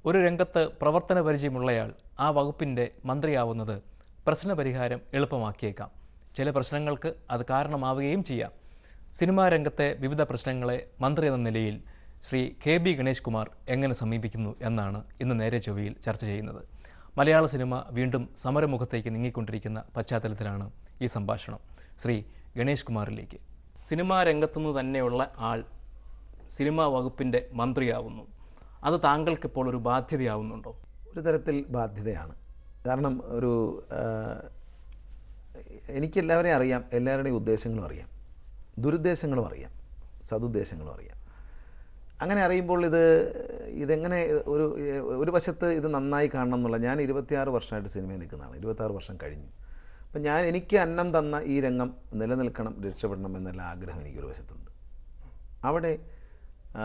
ഒരു രംഗത്ത് പ്രവർത്തന പരിചയമുള്ളയാൾ ആ വകുപ്പിൻ്റെ മന്ത്രിയാവുന്നത് പ്രശ്നപരിഹാരം എളുപ്പമാക്കിയേക്കാം ചില പ്രശ്നങ്ങൾക്ക് അത് കാരണമാവുകയും ചെയ്യാം സിനിമാ രംഗത്തെ വിവിധ പ്രശ്നങ്ങളെ മന്ത്രി എന്ന നിലയിൽ ശ്രീ കെ ബി ഗണേഷ് കുമാർ എങ്ങനെ സമീപിക്കുന്നു എന്നാണ് ഇന്ന് നേരെ ചൊവ്വയിൽ ചർച്ച ചെയ്യുന്നത് മലയാള സിനിമ വീണ്ടും സമരമുഖത്തേക്ക് നീങ്ങിക്കൊണ്ടിരിക്കുന്ന പശ്ചാത്തലത്തിലാണ് ഈ സംഭാഷണം ശ്രീ ഗണേഷ് കുമാറിലേക്ക് സിനിമാ രംഗത്തുനിന്ന് തന്നെയുള്ള ആൾ സിനിമാ വകുപ്പിൻ്റെ മന്ത്രിയാവുന്നു അത് താങ്കൾക്കിപ്പോൾ ഒരു ബാധ്യതയാവുന്നുണ്ടോ ഒരു തരത്തിൽ ബാധ്യതയാണ് കാരണം ഒരു ആ, എനിക്കെല്ലാവരെയും അറിയാം എല്ലാവരുടെയും ഉദ്ദേശങ്ങളും അറിയാം ദുരുദ്ദേശങ്ങളും അറിയാം സതുദ്ദേശങ്ങളും അറിയാം അങ്ങനെ അറിയുമ്പോൾ ഇത് ഇതെങ്ങനെ ഒരു ഒരു വശത്ത് ഇത് നന്നായി കാണണം എന്നുള്ള ഞാൻ ഇരുപത്തിയാറ് വർഷമായിട്ട് സിനിമയിൽ നിൽക്കുന്നതാണ് ഇരുപത്താറ് വർഷം കഴിഞ്ഞു അപ്പം ഞാൻ എനിക്ക് അന്നം തന്ന ഈ രംഗം നിലനിൽക്കണം രക്ഷപ്പെടണം എന്നുള്ള ആഗ്രഹം എനിക്കൊരു വശത്തുണ്ട് അവിടെ ആ,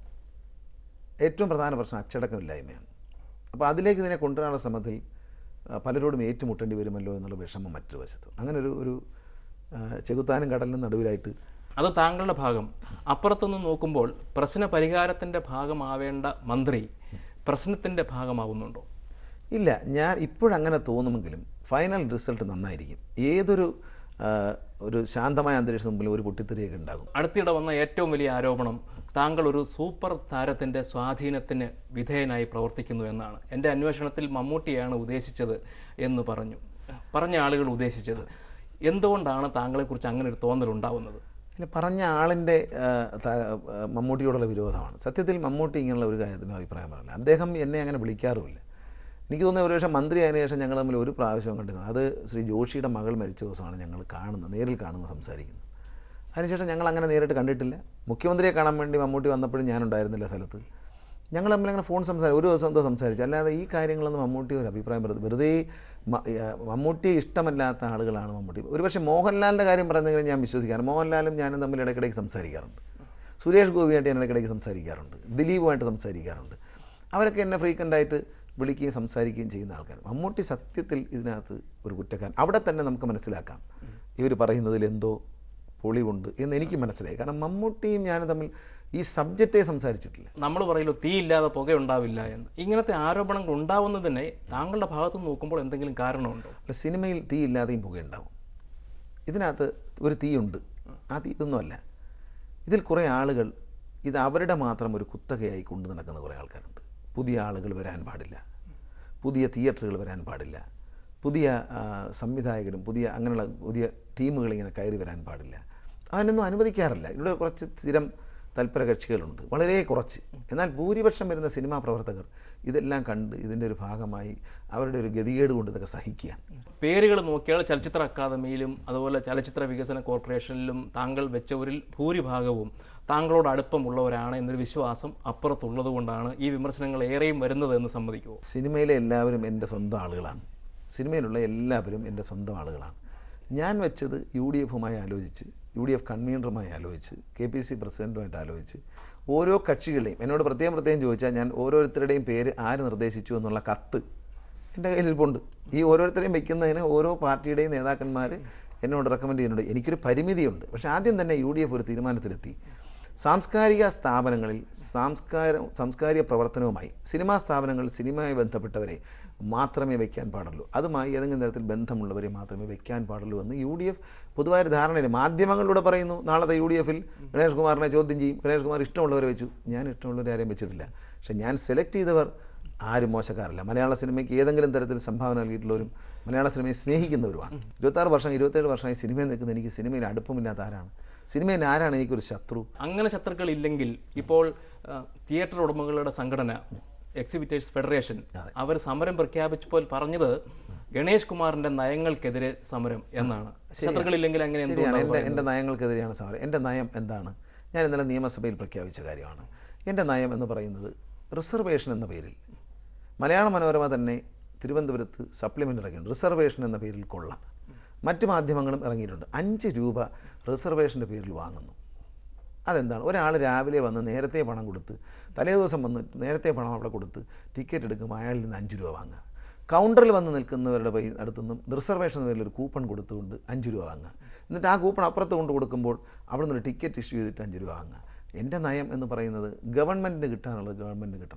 ഏറ്റവും പ്രധാന പ്രശ്നം അച്ചടക്കമില്ലായ്മയാണ് അപ്പോൾ അതിലേക്ക് ഇതിനെ കൊണ്ടുവരാനുള്ള ശ്രമത്തിൽ ആ, പലരോടും ഏറ്റുമുട്ടേണ്ടി വരുമല്ലോ എന്നുള്ള വിഷമം മറ്റൊരു വശത്ത് അങ്ങനെ ഒരു ഒരു ആ, ചെകുത്താനും കടലിനും നടുവിലായിട്ട് അത് താങ്കളുടെ ഭാഗം അപ്പുറത്തുനിന്ന് നോക്കുമ്പോൾ പ്രശ്ന പരിഹാരത്തിൻ്റെ ഭാഗമാവേണ്ട മന്ത്രി പ്രശ്നത്തിൻ്റെ ഭാഗമാവുന്നുണ്ടോ ഇല്ല ഞാൻ ഇപ്പോഴങ്ങനെ തോന്നുമെങ്കിലും ഫൈനൽ റിസൾട്ട് നന്നായിരിക്കും ഏതൊരു ആ, ഒരു ശാന്തമായ അന്തരീക്ഷത്തിന് മുമ്പിൽ ഒരു പൊട്ടിത്തെറിയൊക്കെ ഉണ്ടാകും അടുത്തിടെ വന്ന ഏറ്റവും വലിയ ആരോപണം താങ്കൾ ഒരു സൂപ്പർ താരത്തിൻ്റെ സ്വാധീനത്തിന് വിധേയനായി പ്രവർത്തിക്കുന്നു എന്നാണ് എൻ്റെ അന്വേഷണത്തിൽ മമ്മൂട്ടിയാണ് ഉദ്ദേശിച്ചത് എന്ന് പറഞ്ഞു പറഞ്ഞ ആളുകൾ ഉദ്ദേശിച്ചത് എന്തുകൊണ്ടാണ് താങ്കളെക്കുറിച്ച് അങ്ങനെ ഒരു തോന്നൽ ഉണ്ടാവുന്നത് ഇല്ല പറഞ്ഞ ആളിൻ്റെ ആ, ത- ആ, മമ്മൂട്ടിയോടുള്ള വിരോധമാണ് സത്യത്തിൽ മമ്മൂട്ടി ഇങ്ങനെയുള്ള ഒരു കാര്യത്തിനും അഭിപ്രായം പറയില്ല അദ്ദേഹം എന്നെ അങ്ങനെ വിളിക്കാറുമില്ല എനിക്ക് തോന്നുന്നത് ഒരു പക്ഷേ മന്ത്രി ആയതിനു ശേഷം ഞങ്ങൾ തമ്മിൽ ഒരു പ്രാവശ്യം കണ്ടിരുന്നു അത് ശ്രീ ജോഷിയുടെ മകൾ മരിച്ച ദിവസമാണ് ഞങ്ങൾ കാണുന്നത് നേരിൽ കാണുന്നത് സംസാരിക്കുന്നത് അതിനുശേഷം ഞങ്ങൾ അങ്ങനെ നേരിട്ട് കണ്ടിട്ടില്ല മുഖ്യമന്ത്രിയെ കാണാൻ വേണ്ടി മമ്മൂട്ടി വന്നപ്പോഴും ഞാനുണ്ടായിരുന്നില്ല സ്ഥലത്ത് ഞങ്ങൾ തമ്മിൽ അങ്ങനെ ഫോൺ സംസാരിച്ചു ഒരു ദിവസം എന്തോ സംസാരിച്ചു അല്ലാതെ ഈ കാര്യങ്ങളൊന്നും മമ്മൂട്ടി ഒരു അഭിപ്രായം പറയുന്നത് വെറുതെ മ- ആ, മമ്മൂട്ടിയെ ഇഷ്ടമല്ലാത്ത ആളുകളാണ് മമ്മൂട്ടി ഒരുപക്ഷെ മോഹൻലാലിൻ്റെ കാര്യം പറയുന്നതെങ്കിലും ഞാൻ വിശ്വസിക്കാറ് മോഹൻലാലും ഞാനും തമ്മിൽ ഇടയ്ക്കിടയ്ക്ക് സംസാരിക്കാറുണ്ട് സുരേഷ് ഗോപിയായിട്ട് ഞാൻ ഇടയ്ക്കിടയ്ക്ക് സംസാരിക്കാറുണ്ട് ദിലീപുമായിട്ട് സംസാരിക്കാറുണ്ട് അവരൊക്കെ എന്നെ ഫ്രീക്വൻ്റായിട്ട് വിളിക്കുകയും സംസാരിക്കുകയും ചെയ്യുന്ന ആൾക്കാർ മമ്മൂട്ടി സത്യത്തിൽ ഇതിനകത്ത് ഒരു കുറ്റക്കാരൻ അവിടെ തന്നെ നമുക്ക് മനസ്സിലാക്കാം ഇവർ പറയുന്നതിൽ എന്തോ പൊളിവുണ്ട് എന്ന് എനിക്ക് മനസ്സിലായി കാരണം മമ്മൂട്ടിയും ഞാനും തമ്മിൽ ഈ സബ്ജക്റ്റേ സംസാരിച്ചിട്ടില്ല നമ്മൾ പറയല്ലോ തീയില്ലാതെ പുക ഉണ്ടാവില്ല എന്ന് ഇങ്ങനത്തെ ആരോപണങ്ങൾ ഉണ്ടാവുന്നതിനെ താങ്കളുടെ ഭാഗത്തു നിന്ന് നോക്കുമ്പോൾ എന്തെങ്കിലും കാരണമുണ്ടോ അല്ല സിനിമയിൽ തീ ഇല്ലാതെയും പുകയുണ്ടാവും ഇതിനകത്ത് ഒരു തീയുണ്ട് ആ തീ ഇതൊന്നുമല്ല ഇതിൽ കുറേ ആളുകൾ ഇത് അവരുടെ മാത്രം ഒരു കുത്തകയായി കൊണ്ടു നടക്കുന്ന കുറേ ആൾക്കാരുണ്ട് പുതിയ ആളുകൾ വരാൻ പാടില്ല പുതിയ തിയേറ്ററുകൾ വരാൻ പാടില്ല പുതിയ ആ, സംവിധായകരും പുതിയ അങ്ങനെയുള്ള പുതിയ ടീമുകൾ ഇങ്ങനെ കയറി വരാൻ പാടില്ല അതിനൊന്നും അനുവദിക്കാറില്ല ഇവിടെ കുറച്ച് സ്ഥിരം തൽപര കക്ഷികളുണ്ട് വളരെ കുറച്ച് എന്നാൽ ഭൂരിപക്ഷം വരുന്ന സിനിമാ പ്രവർത്തകർ ഇതെല്ലാം കണ്ട് ഇതിൻ്റെ ഒരു ഭാഗമായി അവരുടെ ഒരു ഗതികേട് കൊണ്ട് ഇതൊക്കെ സഹിക്കുകയാണ് പേരുകൾ നോക്കിയാൽ ചലച്ചിത്ര അക്കാദമിയിലും അതുപോലെ ചലച്ചിത്ര വികസന കോർപ്പറേഷനിലും താങ്കൾ വെച്ചവരിൽ ഭൂരിഭാഗവും താങ്കളോട് അടുപ്പമുള്ളവരാണ് എന്നൊരു വിശ്വാസം അപ്പുറത്തുള്ളത് കൊണ്ടാണ് ഈ വിമർശനങ്ങൾ ഏറെയും വരുന്നത് എന്ന് സമ്മതിക്കുമോ സിനിമയിലെ എല്ലാവരും എൻ്റെ സ്വന്തം ആളുകളാണ് സിനിമയിലുള്ള എല്ലാവരും എൻ്റെ സ്വന്തം ആളുകളാണ് ഞാൻ വെച്ചത് യു ഡി എഫുമായി ആലോചിച്ച് യു ഡി എഫ് കൺവീനറുമായി ആലോചിച്ച് കെ പി സി പ്രസിഡൻറ്റുമായിട്ട് ആലോചിച്ച് ഓരോ കക്ഷികളെയും എന്നോട് പ്രത്യേകം പ്രത്യേകം ചോദിച്ചാൽ ഞാൻ ഓരോരുത്തരുടെയും പേര് ആര് നിർദ്ദേശിച്ചു എന്നുള്ള കത്ത് എൻ്റെ കയ്യിലിരിപ്പുണ്ട് ഈ ഓരോരുത്തരെയും വയ്ക്കുന്നതിന് ഓരോ പാർട്ടിയുടെയും നേതാക്കന്മാർ എന്നോട് റെക്കമെൻഡ് ചെയ്യുന്നുണ്ട് എനിക്കൊരു പരിമിതിയുണ്ട് പക്ഷേ ആദ്യം തന്നെ യു ഡി എഫ് ഒരു തീരുമാനത്തിലെത്തി സാംസ്കാരിക സ്ഥാപനങ്ങളിൽ സാംസ്കാര സാംസ്കാരിക പ്രവർത്തനവുമായി സിനിമാ സ്ഥാപനങ്ങളിൽ സിനിമയുമായി ബന്ധപ്പെട്ടവരെ മാത്രമേ വയ്ക്കാൻ പാടുള്ളൂ അതുമായി ഏതെങ്കിലും തരത്തിൽ ബന്ധമുള്ളവരെ മാത്രമേ വയ്ക്കാൻ പാടുള്ളൂ എന്ന് യു ഡി എഫ് പൊതുവായ ധാരണയില്ല മാധ്യമങ്ങളിലൂടെ പറയുന്നു നാളത്തെ യു ഡി എഫിൽ ഗണേഷ് കുമാറിനെ ചോദ്യം ചെയ്യും ഗണേഷ് കുമാർ ഇഷ്ടമുള്ളവരെ വെച്ചു ഞാൻ ഇഷ്ടമുള്ളവരെ ആരെയും വെച്ചിട്ടില്ല പക്ഷേ ഞാൻ സെലക്ട് ചെയ്തവർ ആരും മോശക്കാരല്ല മലയാള സിനിമയ്ക്ക് ഏതെങ്കിലും തരത്തിൽ സംഭാവന നൽകിയിട്ടുള്ളവരും മലയാള സിനിമയെ സ്നേഹിക്കുന്നവരുമാണ് ഇരുപത്താറ് വർഷം ഇരുപത്തേഴ് വർഷമായി സിനിമയിൽ നിൽക്കുന്ന എനിക്ക് സിനിമയിൽ അടുപ്പമില്ലാത്ത ആരാണ് സിനിമയിൽ ആരാണ് എനിക്കൊരു ശത്രു അങ്ങനെ ശത്രുക്കൾ ഇല്ലെങ്കിൽ ഇപ്പോൾ ആ, തിയേറ്റർ ഉടമകളുടെ സംഘടന എക്സിബിറ്റേഴ്സ് ഫെഡറേഷൻ അവർ സമരം പ്രഖ്യാപിച്ചപ്പോൾ പറഞ്ഞത് ഗണേഷ് കുമാറിന്റെ നയങ്ങൾക്കെതിരെ സമരം എന്നാണ് ശത്രുക്കളില്ലെങ്കിൽ അങ്ങനെ ശരിയാണ് എന്തുകൊണ്ടാണ് എൻ്റെ എൻ്റെ നയങ്ങൾക്കെതിരെയാണ് സമരം എൻ്റെ നയം എന്താണ് ഞാൻ ഇന്നലെ നിയമസഭയിൽ പ്രഖ്യാപിച്ച കാര്യമാണ് എൻ്റെ നയം എന്ന് പറയുന്നത് റിസർവേഷൻ എന്ന പേരിൽ മലയാള മനോരമ തന്നെ തിരുവനന്തപുരത്ത് സപ്ലിമെൻ്റ് ഇറങ്ങിയിട്ടുണ്ട് റിസർവേഷൻ എന്ന പേരിൽ കൊള്ളാം മറ്റ് മാധ്യമങ്ങളും ഇറങ്ങിയിട്ടുണ്ട് അഞ്ച് രൂപ റിസർവേഷൻ്റെ പേരിൽ വാങ്ങുന്നു അതെന്താണ് ഒരാൾ രാവിലെ വന്ന് നേരത്തെ പണം കൊടുത്ത് തലേ ദിവസം വന്ന് നേരത്തെ പണം അവിടെ കൊടുത്ത് ടിക്കറ്റ് എടുക്കും അയാളിൽ നിന്ന് അഞ്ച് രൂപ വാങ്ങുക കൗണ്ടറിൽ വന്ന് നിൽക്കുന്നവരുടെ പൈ അടുത്തുനിന്നും റിസർവേഷൻ എന്ന പേരിൽ ഒരു കൂപ്പൺ കൊടുത്തുകൊണ്ട് അഞ്ച് രൂപ വാങ്ങുക എന്നിട്ട് ആ കൂപ്പൺ അപ്പുറത്ത് കൊണ്ട് കൊടുക്കുമ്പോൾ അവിടെ നിന്ന് ഒരു ടിക്കറ്റ് ഇഷ്യൂ ചെയ്തിട്ട് അഞ്ച് രൂപ വാങ്ങുക എൻ്റെ നയം എന്ന് പറയുന്നത് ഗവൺമെൻറ്റിന് കിട്ടാനുള്ളത് ഗവൺമെൻറ്റിന് കിട്ടണം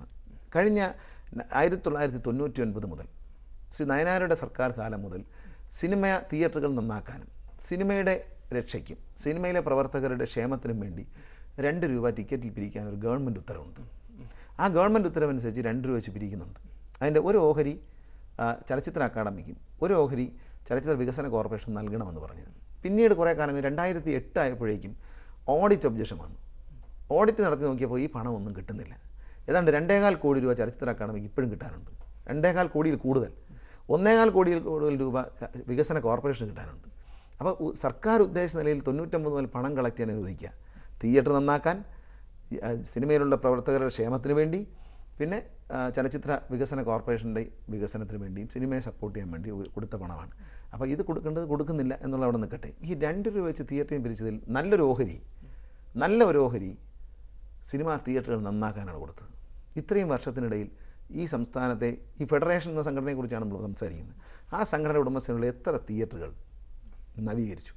കഴിഞ്ഞ ആയിരത്തി തൊള്ളായിരത്തി തൊണ്ണൂറ്റി ഒൻപത് മുതൽ ശ്രീ നയനാരുടെ സർക്കാർ കാലം മുതൽ സിനിമ തിയേറ്ററുകൾ നന്നാക്കാനും സിനിമയുടെ രക്ഷയ്ക്കും സിനിമയിലെ പ്രവർത്തകരുടെ ക്ഷേമത്തിനും വേണ്ടി രണ്ട് രൂപ ടിക്കറ്റിൽ പിരിക്കാൻ ഒരു ഗവൺമെൻറ് ഉത്തരവുണ്ട് ആ ഗവൺമെൻറ് ഉത്തരവനുസരിച്ച് രണ്ട് രൂപ വെച്ച് പിരിക്കുന്നുണ്ട് അതിൻ്റെ ഒരു ഓഹരി ആ, ചലച്ചിത്ര അക്കാദമിക്കും ഒരു ഓഹരി ചലച്ചിത്ര വികസന കോർപ്പറേഷൻ നൽകണമെന്ന് പറഞ്ഞു പിന്നീട് കുറേ കാലം കഴിഞ്ഞ് രണ്ടായിരത്തി എട്ട് ആയപ്പോഴേക്കും ഓഡിറ്റ് ഒബ്ജക്ഷൻ വന്നു ഓഡിറ്റ് നടത്തി നോക്കിയപ്പോൾ ഈ പണം ഒന്നും കിട്ടുന്നില്ല ഏതാണ്ട് രണ്ടേകാൽ കോടി രൂപ ചലച്ചിത്ര അക്കാദമിക്ക് ഇപ്പോഴും കിട്ടാനുണ്ട് രണ്ടേകാൽ കോടിയിൽ കൂടുതൽ ഒന്നേകാൽ കോടിയിൽ കൂടുതൽ രൂപ ക- വികസന കോർപ്പറേഷന് കിട്ടാനുണ്ട് അപ്പോൾ ഉ- സർക്കാർ ഉദ്ദേശ നിലയിൽ തൊണ്ണൂറ്റൊമ്പത് മുതൽ പണം കളക്ട് ചെയ്യാൻ അനുവദിക്കുക തിയേറ്റർ നന്നാക്കാൻ ഈ, ആ, സിനിമയിലുള്ള പ്രവർത്തകരുടെ ക്ഷേമത്തിന് വേണ്ടി പിന്നെ ആ, ചലച്ചിത്ര വികസന കോർപ്പറേഷൻ്റെ വികസനത്തിന് വേണ്ടിയും സിനിമയെ സപ്പോർട്ട് ചെയ്യാൻ വേണ്ടി ഉ- കൊടുത്ത പണമാണ് അപ്പോൾ ഇത് കൊടുക്കേണ്ടത് കൊടുക്കുന്നില്ല എന്നുള്ള അവിടെ നിൽക്കട്ടെ ഈ രണ്ട് രൂപ വെച്ച് തിയേറ്ററിൽ പിരിച്ചതിൽ നല്ലൊരു ഓഹരി നല്ല ഒരു ഓഹരി സിനിമാ തിയേറ്ററുകൾ നന്നാക്കാനാണ് കൊടുത്തത് ഇത്രയും വർഷത്തിനിടയിൽ ഈ സംസ്ഥാനത്തെ ഈ ഫെഡറേഷൻ എന്ന സംഘടനയെക്കുറിച്ചാണ് നമ്മൾ സംസാരിക്കുന്നത് ആ സംഘടന ഉടമസ്ഥനുള്ള എത്ര തിയേറ്ററുകൾ നവീകരിച്ചു